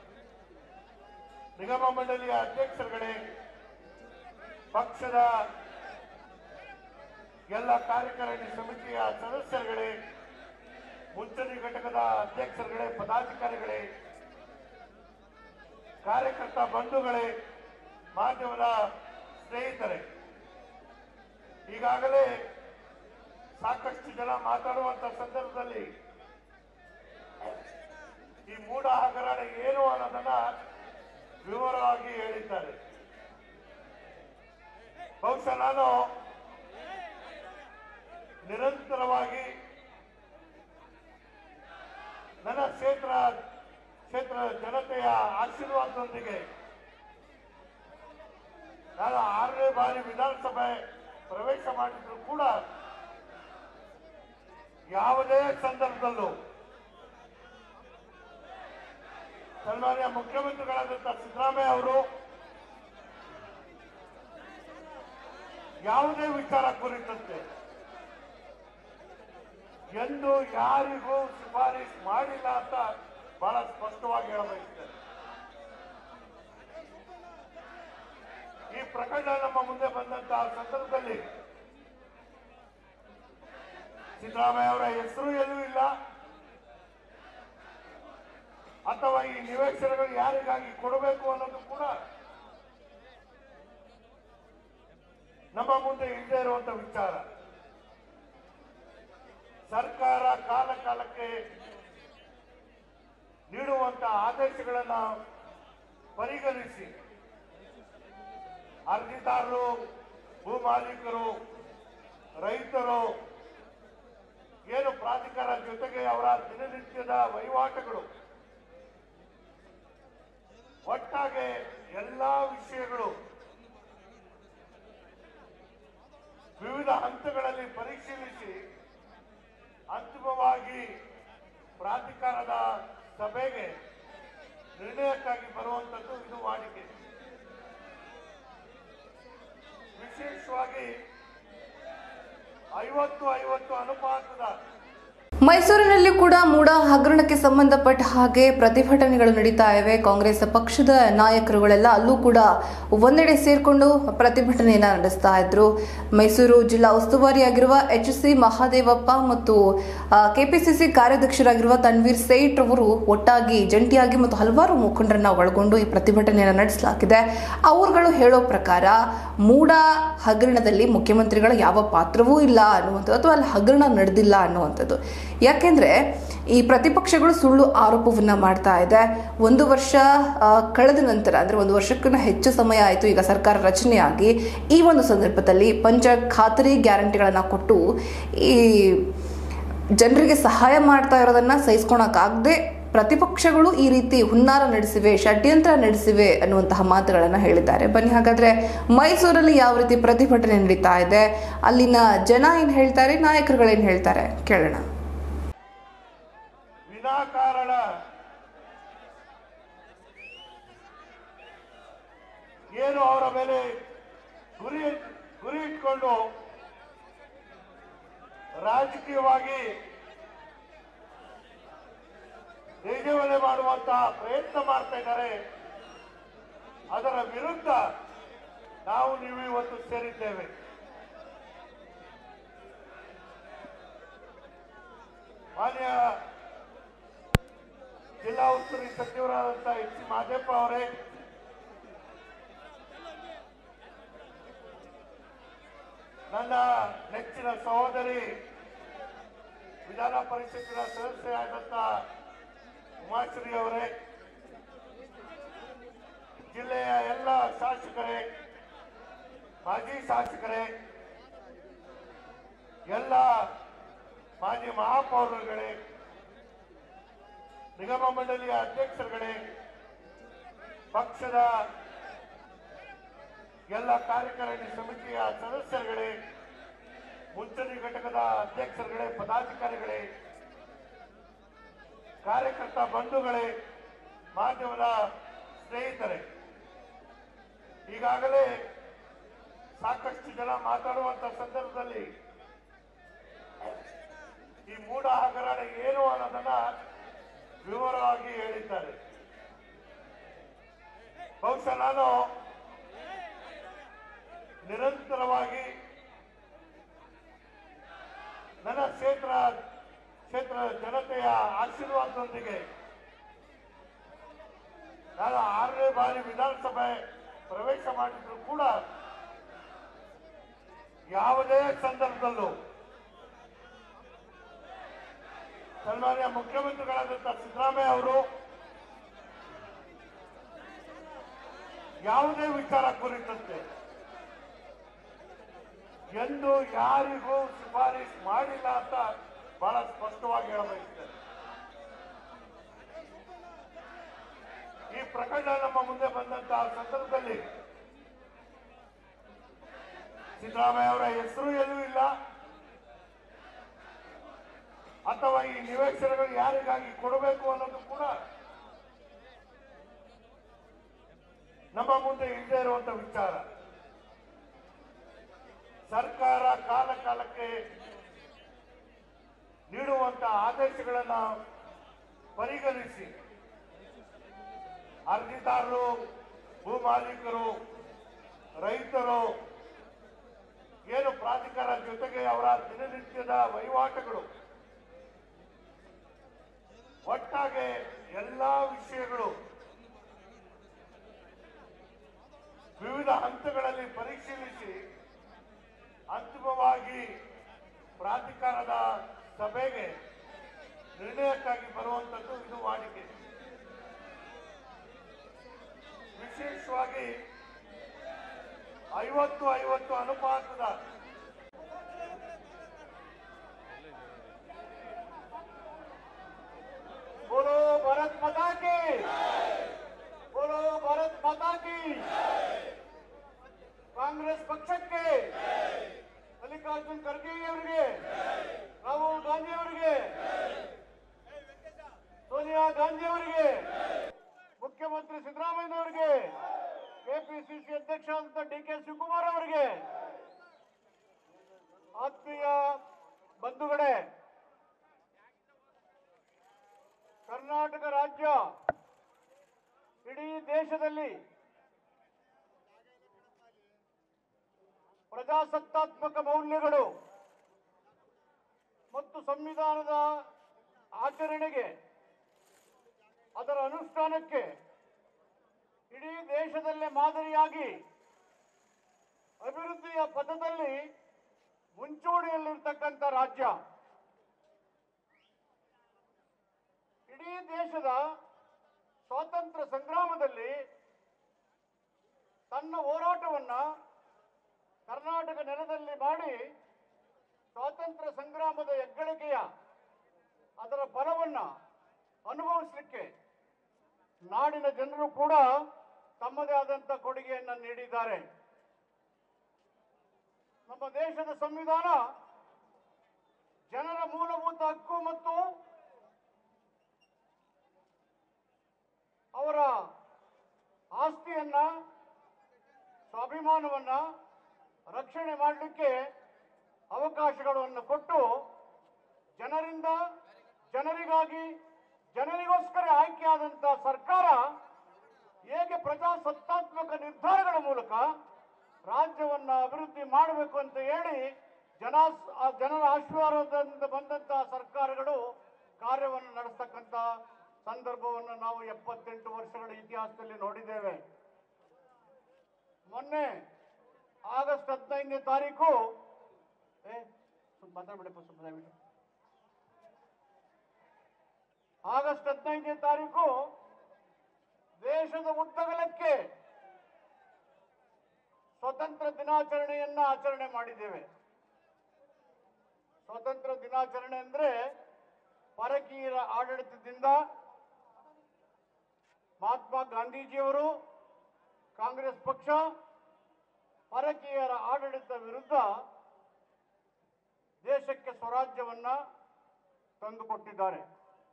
ನಿಗಮ ಮಂಡಳಿಯ ಅಧ್ಯಕ್ಷರುಗಳೇ ಪಕ್ಷದ ಎಲ್ಲ ಕಾರ್ಯಕಾರಿಣಿ ಸಮಿತಿಯ ಸದಸ್ಯರುಗಳೇ ಮುಂಚೂಣಿ ಘಟಕದ ಅಧ್ಯಕ್ಷರುಗಳೇ ಪದಾಧಿಕಾರಿಗಳೇ ಕಾರ್ಯಕರ್ತ ಬಂಧುಗಳೇ ಮಾಧ್ಯಮದ ಸ್ನೇಹಿತರೆ ಈಗಾಗಲೇ ಸಾಕಷ್ಟು ಜನ ಮಾತಾಡುವಂತ ಸಂದರ್ಭದಲ್ಲಿ ಈ ಮೂಢ ಹಗರಣ ಏನು ಅನ್ನೋದನ್ನ ವಿವರವಾಗಿ ಹೇಳಿದ್ದಾರೆ ಬಹುಶಃ ನಾನು ನಿರಂತರವಾಗಿ ನನ್ನ ಕ್ಷೇತ್ರ ಕ್ಷೇತ್ರ ಜನತೆಯ ಆಶೀರ್ವಾದದೊಂದಿಗೆ ನಾನು ಆರನೇ ಬಾರಿ ವಿಧಾನಸಭೆ ಪ್ರವೇಶ ಮಾಡಿದ್ರು ಕೂಡ ಯಾವುದೇ ಸಂದರ್ಭದಲ್ಲೂ ಸನ್ಮಾನ್ಯ ಮುಖ್ಯಮಂತ್ರಿಗಳಾದಂಥ ಸಿದ್ದರಾಮಯ್ಯ ಅವರು ಯಾವುದೇ ವಿಚಾರ ಕುರಿತಂತೆ ಎಂದು ಯಾರಿಗೂ ಶಿಫಾರಸ್ ಮಾಡಿಲ್ಲ ಅಂತ ಬಹಳ ಸ್ಪಷ್ಟವಾಗಿ ಹೇಳಬಯಸ್ತೇನೆ ಈ ಪ್ರಕರಣ ನಮ್ಮ ಮುಂದೆ ಬಂದಂತಹ ಸಂದರ್ಭದಲ್ಲಿ ಸಿದ್ದರಾಮಯ್ಯ ಅವರ ಹೆಸರು ಎಲ್ಲೂ ಇಲ್ಲ ಅಥವಾ ಈ ನಿವೇಶನಗಳು ಯಾರಿಗಾಗಿ ಕೊಡಬೇಕು ಅನ್ನೋದು ಕೂಡ ನಮ್ಮ ಮುಂದೆ ಇಲ್ಲದೆ ಇರುವಂತ ವಿಚಾರ ಸರ್ಕಾರ ಕಾಲ ಕಾಲಕ್ಕೆ ನೀಡುವಂತ ಆದೇಶಗಳನ್ನ ಪರಿಗಣಿಸಿ ಅರ್ಜಿದಾರರು ಭೂ ಮಾಲೀಕರು ರೈತರು ಏನು ಪ್ರಾಧಿಕಾರ ಜೊತೆಗೆ ಅವರ ದಿನನಿತ್ಯದ ವಹಿವಾಟುಗಳು ಒಟ್ಟಾಗೆ ಎಲ್ಲಾ ವಿಷಯಗಳು ವಿವಿಧ ಹಂತಗಳಲ್ಲಿ ಪರಿಶೀಲಿಸಿ ಅಂತಿಮವಾಗಿ ಪ್ರಾಧಿಕಾರದ ಸಭೆಗೆ ನಿರ್ಣಯಕ್ಕಾಗಿ ಬರುವಂತದ್ದು ಇದು ವಾಡಿಕೆ ವಿಶೇಷವಾಗಿ ಐವತ್ತು ಐವತ್ತು ಅನುಪಾತದ ಮೈಸೂರಿನಲ್ಲಿ ಕೂಡ ಮೂಡ ಹಗರಣಕ್ಕೆ ಸಂಬಂಧಪಟ್ಟ ಹಾಗೆ ಪ್ರತಿಭಟನೆಗಳು ನಡೀತಾ ಇವೆ ಕಾಂಗ್ರೆಸ್ ಪಕ್ಷದ ನಾಯಕರುಗಳೆಲ್ಲ ಅಲ್ಲೂ ಕೂಡ ಒಂದೆಡೆ ಸೇರ್ಕೊಂಡು ಪ್ರತಿಭಟನೆಯನ್ನ ನಡೆಸ್ತಾ ಇದ್ರು ಮೈಸೂರು ಜಿಲ್ಲಾ ಉಸ್ತುವಾರಿಯಾಗಿರುವ ಎಚ್ ಸಿ ಮಹಾದೇವಪ್ಪ ಮತ್ತು ಕೆಪಿಸಿಸಿ ಕಾರ್ಯಾಧ್ಯಕ್ಷರಾಗಿರುವ ತನ್ವೀರ್ ಸೇಠ್ ಅವರು ಒಟ್ಟಾಗಿ ಜಂಟಿಯಾಗಿ ಮತ್ತು ಹಲವಾರು ಮುಖಂಡರನ್ನ ಒಳಗೊಂಡು ಈ ಪ್ರತಿಭಟನೆಯನ್ನು ನಡೆಸಲಾಗಿದೆ ಅವರುಗಳು ಹೇಳೋ ಪ್ರಕಾರ ಮೂಡ ಹಗರಣದಲ್ಲಿ ಮುಖ್ಯಮಂತ್ರಿಗಳ ಯಾವ ಪಾತ್ರವೂ ಇಲ್ಲ ಅನ್ನುವಂಥದ್ದು ಅಥವಾ ಅಲ್ಲಿ ಹಗರಣ ನಡೆದಿಲ್ಲ ಅನ್ನುವಂಥದ್ದು ಯಾಕೆಂದ್ರೆ ಈ ಪ್ರತಿಪಕ್ಷಗಳು ಸುಳ್ಳು ಆರೋಪವನ್ನ ಮಾಡ್ತಾ ಇದೆ ಒಂದು ವರ್ಷ ಆ, ಕಳೆದ ನಂತರ ಅಂದ್ರೆ ಒಂದು ವರ್ಷಕ್ಕಿಂತ ಹೆಚ್ಚು ಸಮಯ ಆಯಿತು ಈಗ ಸರ್ಕಾರ ರಚನೆಯಾಗಿ ಈ ಒಂದು ಸಂದರ್ಭದಲ್ಲಿ ಪಂಚ ಖಾತರಿ ಗ್ಯಾರಂಟಿಗಳನ್ನ ಕೊಟ್ಟು ಈ ಜನರಿಗೆ ಸಹಾಯ ಮಾಡ್ತಾ ಇರೋದನ್ನ ಸಹಿಸ್ಕೊಳಕ್ಕಾಗದೆ ಪ್ರತಿಪಕ್ಷಗಳು ಈ ರೀತಿ ಹುನ್ನಾರ ನಡೆಸಿವೆ ಷಡ್ಯಂತ್ರ ನಡೆಸಿವೆ ಅನ್ನುವಂತಹ ಮಾತುಗಳನ್ನು ಹೇಳಿದ್ದಾರೆ ಬನ್ನಿ ಹಾಗಾದ್ರೆ ಮೈಸೂರಲ್ಲಿ ಯಾವ ರೀತಿ ಪ್ರತಿಭಟನೆ ನಡೀತಾ ಇದೆ ಅಲ್ಲಿನ ಜನ ಏನ್ ಹೇಳ್ತಾರೆ ನಾಯಕರುಗಳೇನ್ ಹೇಳ್ತಾರೆ ಕೇಳೋಣ ವಿನಾಕಾರಣ ಏನು ಅವರ ಮೇಲೆ ಗುರಿ ಗುರಿ ಇಟ್ಕೊಂಡು ರಾಜಕೀಯವಾಗಿ ತೇಜವನೆ ಮಾಡುವಂತಹ ಪ್ರಯತ್ನ ಮಾಡ್ತಾ ಇದ್ದಾರೆ ಅದರ ವಿರುದ್ಧ ನಾವು ನೀವು ಇವತ್ತು ಸೇರಿದ್ದೇವೆ ಮಾನ್ಯ ಜಿಲ್ಲಾ ಉಸ್ತುವಾರಿ ಸಚಿವರಾದಂತಹ ಎಚ್ ಸಿ ಮಾದೇಪ್ಪ ಅವರೇ ನನ್ನ ನೆಚ್ಚಿನ ಸಹೋದರಿ ವಿಧಾನ ಪರಿಷತ್ತಿನ ಸದಸ್ಯರಾದಂತ ಉಮಾಶ್ರೀ ಅವರೇ ಜಿಲ್ಲೆಯ ಎಲ್ಲ ಶಾಸಕರೇ ಮಾಜಿ ಶಾಸಕರೇ ಎಲ್ಲ ಮಾಜಿ ಮಹಾಪೌರರುಗಳೇ ನಿಗಮ ಮಂಡಳಿಯ ಅಧ್ಯಕ್ಷರುಗಳೇ ಪಕ್ಷದ ಎಲ್ಲ ಕಾರ್ಯಕಾರಿಣಿ ಸಮಿತಿಯ ಸದಸ್ಯರುಗಳೇ ಮುಂಚೂಣಿ ಘಟಕದ ಅಧ್ಯಕ್ಷರುಗಳೇ ಪದಾಧಿಕಾರಿಗಳೇ ಕಾರ್ಯಕರ್ತ ಬಂಧುಗಳೇ ಮಾಧ್ಯಮದ ಸ್ನೇಹಿತರೆ ಈಗಾಗಲೇ ಸಾಕಷ್ಟು ಜನ ಮಾತಾಡುವಂತ ಸಂದರ್ಭದಲ್ಲಿ ಈ ಮೂಢ ಹಗರಣ ಏನು ಅನ್ನೋದನ್ನ ವಿವರವಾಗಿ ಹೇಳಿದ್ದಾರೆ ಬಹುಶಃ ನಾನು ನಿರಂತರವಾಗಿ ನನ್ನ ಕ್ಷೇತ್ರ ಕ್ಷೇತ್ರ ಜನತೆಯ ಆಶೀರ್ವಾದದೊಂದಿಗೆ ನಾನು ಆರನೇ ಬಾರಿ ವಿಧಾನಸಭೆ ಪ್ರವೇಶ ಮಾಡಿದ್ರು ಕೂಡ ಯಾವುದೇ ಸಂದರ್ಭದಲ್ಲೂ ಸನ್ಮಾನ್ಯ ಮುಖ್ಯಮಂತ್ರಿಗಳಾದಂತಹ ಸಿದ್ದರಾಮಯ್ಯ ಅವರು ಯಾವುದೇ ವಿಚಾರ ಕುರಿತಂತೆ ಎಂದು ಯಾರಿಗೂ ಶಿಫಾರಸ್ ಮಾಡಿಲ್ಲ ಅಂತ ಬಹಳ ಸ್ಪಷ್ಟವಾಗಿ ಹೇಳಬಯಸ್ತೇನೆ ಈ ಪ್ರಕರಣ ನಮ್ಮ ಮುಂದೆ ಬಂದಂತಹ ಸಂದರ್ಭದಲ್ಲಿ ಸಿದ್ದರಾಮಯ್ಯ ಅವರ ಹೆಸರು ಎಲ್ಲೂ ಇಲ್ಲ ಅಥವಾ ಈ ನಿವೇಶನಗಳು ಯಾರಿಗಾಗಿ ಕೊಡಬೇಕು ಅನ್ನೋದು ಕೂಡ ನಮ್ಮ ಮುಂದೆ ಇಲ್ಲದೆ ಇರುವಂತ ವಿಚಾರ ಸರ್ಕಾರ ಕಾಲ ಕಾಲಕ್ಕೆ ನೀಡುವಂತ ಆದೇಶಗಳನ್ನ ಪರಿಗಣಿಸಿ ಅರ್ಜಿದಾರರು ಭೂ ಮಾಲೀಕರು ರೈತರು ಏನು ಪ್ರಾಧಿಕಾರ ಜೊತೆಗೆ ಅವರ ದಿನನಿತ್ಯದ ವಹಿವಾಟುಗಳು ಒಟ್ಟಾಗೆ ಎಲ್ಲ ವಿಷಯಗಳು ವಿವಿಧ ಹಂತಗಳಲ್ಲಿ ಪರಿಶೀಲಿಸಿ ಅಂತಿಮವಾಗಿ ಪ್ರಾಧಿಕಾರದ ಸಭೆಗೆ ನಿರ್ಣಯಕ್ಕಾಗಿ ಬರುವಂಥದ್ದು ಇದು ವಾಡಿಕೆ ವಿಶೇಷವಾಗಿ ಐವತ್ತು ಐವತ್ತು ಅನುಪಾತದ बोलो भारत माता की बोलो भारत माता की ಕಾಂಗ್ರೆಸ್ ಪಕ್ಷಕ್ಕೆ ಮಲ್ಲಿಕಾರ್ಜುನ್ ಖರ್ಗೆ ಅವರಿಗೆ ರಾಹುಲ್ ಗಾಂಧಿ ಅವರಿಗೆ ಸೋನಿಯಾ ಗಾಂಧಿ ಅವರಿಗೆ ಮುಖ್ಯಮಂತ್ರಿ ಸಿದ್ದರಾಮಯ್ಯ ಅವರಿಗೆ ಕೆಪಿಸಿಸಿ ಅಧ್ಯಕ್ಷರಾದಂಥ ಡಿ ಕೆ ಶಿವಕುಮಾರ್ ಅವರಿಗೆ ಆತ್ಮೀಯ ಬಂಧುಗಳೇ ಕರ್ನಾಟಕ ರಾಜ್ಯ ಇಡೀ ದೇಶದಲ್ಲಿ ಪ್ರಜಾಸತ್ತಾತ್ಮಕ ಮೌಲ್ಯಗಳು ಮತ್ತು ಸಂವಿಧಾನದ ಆಚರಣೆಗೆ ಅದರ ಅನುಷ್ಠಾನಕ್ಕೆ ಇಡೀ ದೇಶದಲ್ಲೇ ಮಾದರಿಯಾಗಿ ಅಭಿವೃದ್ಧಿಯ ಪಥದಲ್ಲಿ ಮುಂಚೂಣಿಯಲ್ಲಿರ್ತಕ್ಕಂಥ ರಾಜ್ಯ ಇಡೀ ದೇಶದ ಸ್ವಾತಂತ್ರ್ಯ ಸಂಗ್ರಾಮದಲ್ಲಿ ತನ್ನ ಹೋರಾಟವನ್ನ ಕರ್ನಾಟಕ ನೆಲದಲ್ಲಿ ಮಾಡಿ ಸ್ವಾತಂತ್ರ್ಯ ಸಂಗ್ರಾಮದ ಹೆಗ್ಗಳಿಕೆಯ ಅದರ ಫಲವನ್ನ ಅನುಭವಿಸಲಿಕ್ಕೆ ನಾಡಿನ ಜನರು ಕೂಡ ತಮ್ಮದೇ ಆದಂಥ ಕೊಡುಗೆಯನ್ನು ನೀಡಿದ್ದಾರೆ ನಮ್ಮ ದೇಶದ ಸಂವಿಧಾನ ಜನರ ಮೂಲಭೂತ ಹಕ್ಕು ಮತ್ತು ಅವರ ಆಸ್ತಿಯನ್ನ ಸ್ವಾಭಿಮಾನವನ್ನ ರಕ್ಷಣೆ ಮಾಡಲಿಕ್ಕೆ ಅವಕಾಶಗಳನ್ನು ಕೊಟ್ಟು ಜನರಿಂದ ಜನರಿಗಾಗಿ ಜನರಿಗೋಸ್ಕರ ಆಯ್ಕೆಯಾದಂಥ ಸರ್ಕಾರ ಹೇಗೆ ಪ್ರಜಾಸತ್ತಾತ್ಮಕ ನಿರ್ಧಾರಗಳ ಮೂಲಕ ರಾಜ್ಯವನ್ನ ಅಭಿವೃದ್ಧಿ ಮಾಡಬೇಕು ಅಂತ ಹೇಳಿ ಜನ ಆ ಜನರ ಆಶೀರ್ವಾದದಿಂದ ಬಂದಂತಹ ಸರ್ಕಾರಗಳು ಕಾರ್ಯವನ್ನು ನಡೆಸ್ತಕ್ಕಂಥ ಸಂದರ್ಭವನ್ನು ನಾವು ಎಪ್ಪತ್ತೆಂಟು ವರ್ಷಗಳ ಇತಿಹಾಸದಲ್ಲಿ ನೋಡಿದ್ದೇವೆ ಮೊನ್ನೆ ಆಗಸ್ಟ್ ಹದಿನೈದನೇ ತಾರೀಕು ಏ ಸ್ವಲ್ಪ ಮಾತಾಡ್ಬಿಡಪ್ಪ ಸ್ವಲ್ಪ ದಯವಿಟ್ಟು ಆಗಸ್ಟ್ ಹದಿನೈದನೇ ತಾರೀಕು ದೇಶದ ಉದ್ದಗಲಕ್ಕೆ ಸ್ವತಂತ್ರ ದಿನಾಚರಣೆಯನ್ನ ಆಚರಣೆ ಮಾಡಿದ್ದೇವೆ ಸ್ವತಂತ್ರ ದಿನಾಚರಣೆ ಅಂದ್ರೆ ಪರಕೀಯರ ಆಡಳಿತದಿಂದ ಮಹಾತ್ಮ ಗಾಂಧೀಜಿಯವರು ಕಾಂಗ್ರೆಸ್ ಪಕ್ಷ ಪರಕೀಯರ ಆಡಳಿತ ವಿರುದ್ಧ ದೇಶಕ್ಕೆ ಸ್ವರಾಜ್ಯವನ್ನ ತಂದುಕೊಟ್ಟಿದ್ದಾರೆ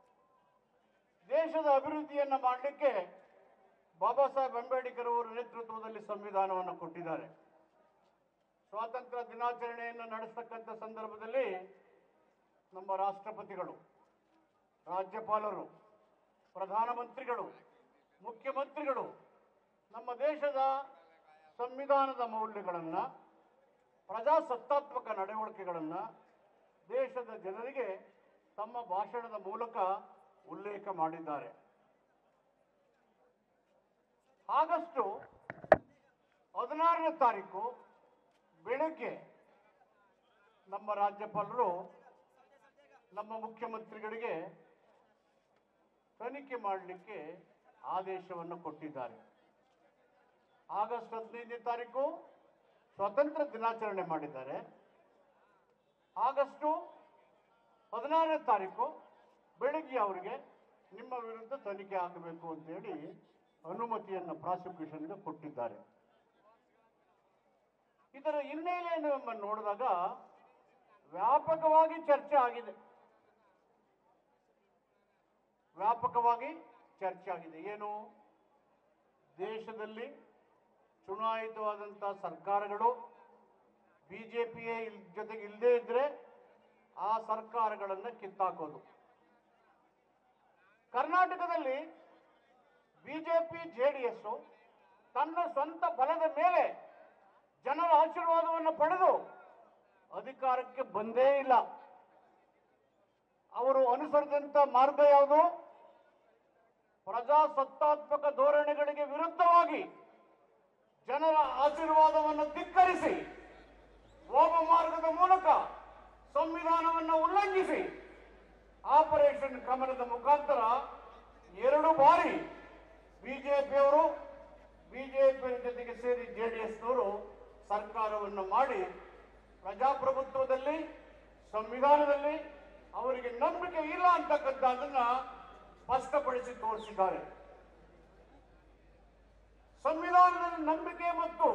ದೇಶದ ಅಭಿವೃದ್ಧಿಯನ್ನ ಮಾಡಲಿಕ್ಕೆ ಬಾಬಾ ಸಾಹೇಬ್ ಅಂಬೇಡ್ಕರ್ ಅವರ ನೇತೃತ್ವದಲ್ಲಿ ಸಂವಿಧಾನವನ್ನು ಕೊಟ್ಟಿದ್ದಾರೆ ಸ್ವಾತಂತ್ರ್ಯ ದಿನಾಚರಣೆಯನ್ನು ನಡೆಸ್ತಕ್ಕಂಥ ಸಂದರ್ಭದಲ್ಲಿ ನಮ್ಮ ರಾಷ್ಟ್ರಪತಿಗಳು ರಾಜ್ಯಪಾಲರು ಪ್ರಧಾನಮಂತ್ರಿಗಳು ಮುಖ್ಯಮಂತ್ರಿಗಳು ನಮ್ಮ ದೇಶದ ಸಂವಿಧಾನದ ಮೌಲ್ಯಗಳನ್ನು ಪ್ರಜಾಸತ್ತಾತ್ಮಕ ನಡವಳಿಕೆಗಳನ್ನು ದೇಶದ ಜನರಿಗೆ ತಮ್ಮ ಭಾಷಣದ ಮೂಲಕ ಉಲ್ಲೇಖ ಮಾಡಿದ್ದಾರೆ ಆಗಸ್ಟು ಹದಿನಾರನೇ ತಾರೀಕು ಬೆಳಗ್ಗೆ ನಮ್ಮ ರಾಜ್ಯಪಾಲರು ನಮ್ಮ ಮುಖ್ಯಮಂತ್ರಿಗಳಿಗೆ ತನಿಖೆ ಮಾಡಲಿಕ್ಕೆ ಆದೇಶವನ್ನು ಕೊಟ್ಟಿದ್ದಾರೆ ಆಗಸ್ಟ್ ಹದಿನೈದನೇ ತಾರೀಕು ಸ್ವಾತಂತ್ರ್ಯ ದಿನಾಚರಣೆ ಮಾಡಿದ್ದಾರೆ ಆಗಸ್ಟು ಹದಿನಾರನೇ ತಾರೀಕು ಬೆಳಿಗ್ಗೆ ಅವರಿಗೆ ನಿಮ್ಮ ವಿರುದ್ಧ ತನಿಖೆ ಆಗಬೇಕು ಅಂತೇಳಿ ಅನುಮತಿಯನ್ನು ಪ್ರಾಸಿಕ್ಯೂಷನ್ಗೆ ಕೊಟ್ಟಿದ್ದಾರೆ ಇದರ ಹಿನ್ನೆಲೆಯನ್ನು ಎಂಬ ನೋಡಿದಾಗ ವ್ಯಾಪಕವಾಗಿ ಚರ್ಚೆ ಆಗಿದೆ ವ್ಯಾಪಕವಾಗಿ ಚರ್ಚೆ ಆಗಿದೆ ಏನು ದೇಶದಲ್ಲಿ ಚುನಾಯಿತವಾದಂಥ ಸರ್ಕಾರಗಳು ಬಿಜೆಪಿಯೇ ಇಲ್ ಜೊತೆಗೆ ಇಲ್ಲದೇ ಇದ್ರೆ ಆ ಸರ್ಕಾರಗಳನ್ನು ಕಿತ್ತಾಕೋದು ಕರ್ನಾಟಕದಲ್ಲಿ ಬಿಜೆಪಿ ಜೆಡಿಎಸ್ ತನ್ನ ಸ್ವಂತ ಬಲದ ಮೇಲೆ ಜನರ ಆಶೀರ್ವಾದವನ್ನು ಪಡೆದು ಅಧಿಕಾರಕ್ಕೆ ಬಂದೇ ಇಲ್ಲ ಅವರು ಅನುಸರಿದಂತ ಮಾರ್ಗ ಯಾವುದು ಪ್ರಜಾಸತ್ತಾತ್ಮಕ ಧೋರಣೆಗಳಿಗೆ ವಿರುದ್ಧವಾಗಿ ಜನರ ಆಶೀರ್ವಾದವನ್ನು ಧಿಕ್ಕರಿಸಿ ಹೋಮ ಮಾರ್ಗದ ಮೂಲಕ ಸಂವಿಧಾನವನ್ನು ಉಲ್ಲಂಘಿಸಿ ಆಪರೇಷನ್ ಕಮಲದ ಮುಖಾಂತರ ಎರಡು ಬಾರಿ ಬಿಜೆಪಿಯವರು ಬಿಜೆಪಿ ಜೊತೆಗೆ ಸೇರಿ ಜೆಡಿಎಸ್ನವರು ಸರ್ಕಾರವನ್ನು ಮಾಡಿ ಪ್ರಜಾಪ್ರಭುತ್ವದಲ್ಲಿ ಸಂವಿಧಾನದಲ್ಲಿ ಅವರಿಗೆ ನಂಬಿಕೆ ಇಲ್ಲ ಅಂತಕ್ಕಂಥದ್ದನ್ನ ಸ್ಪಷ್ಟಪಡಿಸಿ ತೋರಿಸಿದ್ದಾರೆ ಸಂವಿಧಾನದಲ್ಲಿ ನಂಬಿಕೆ ಮತ್ತು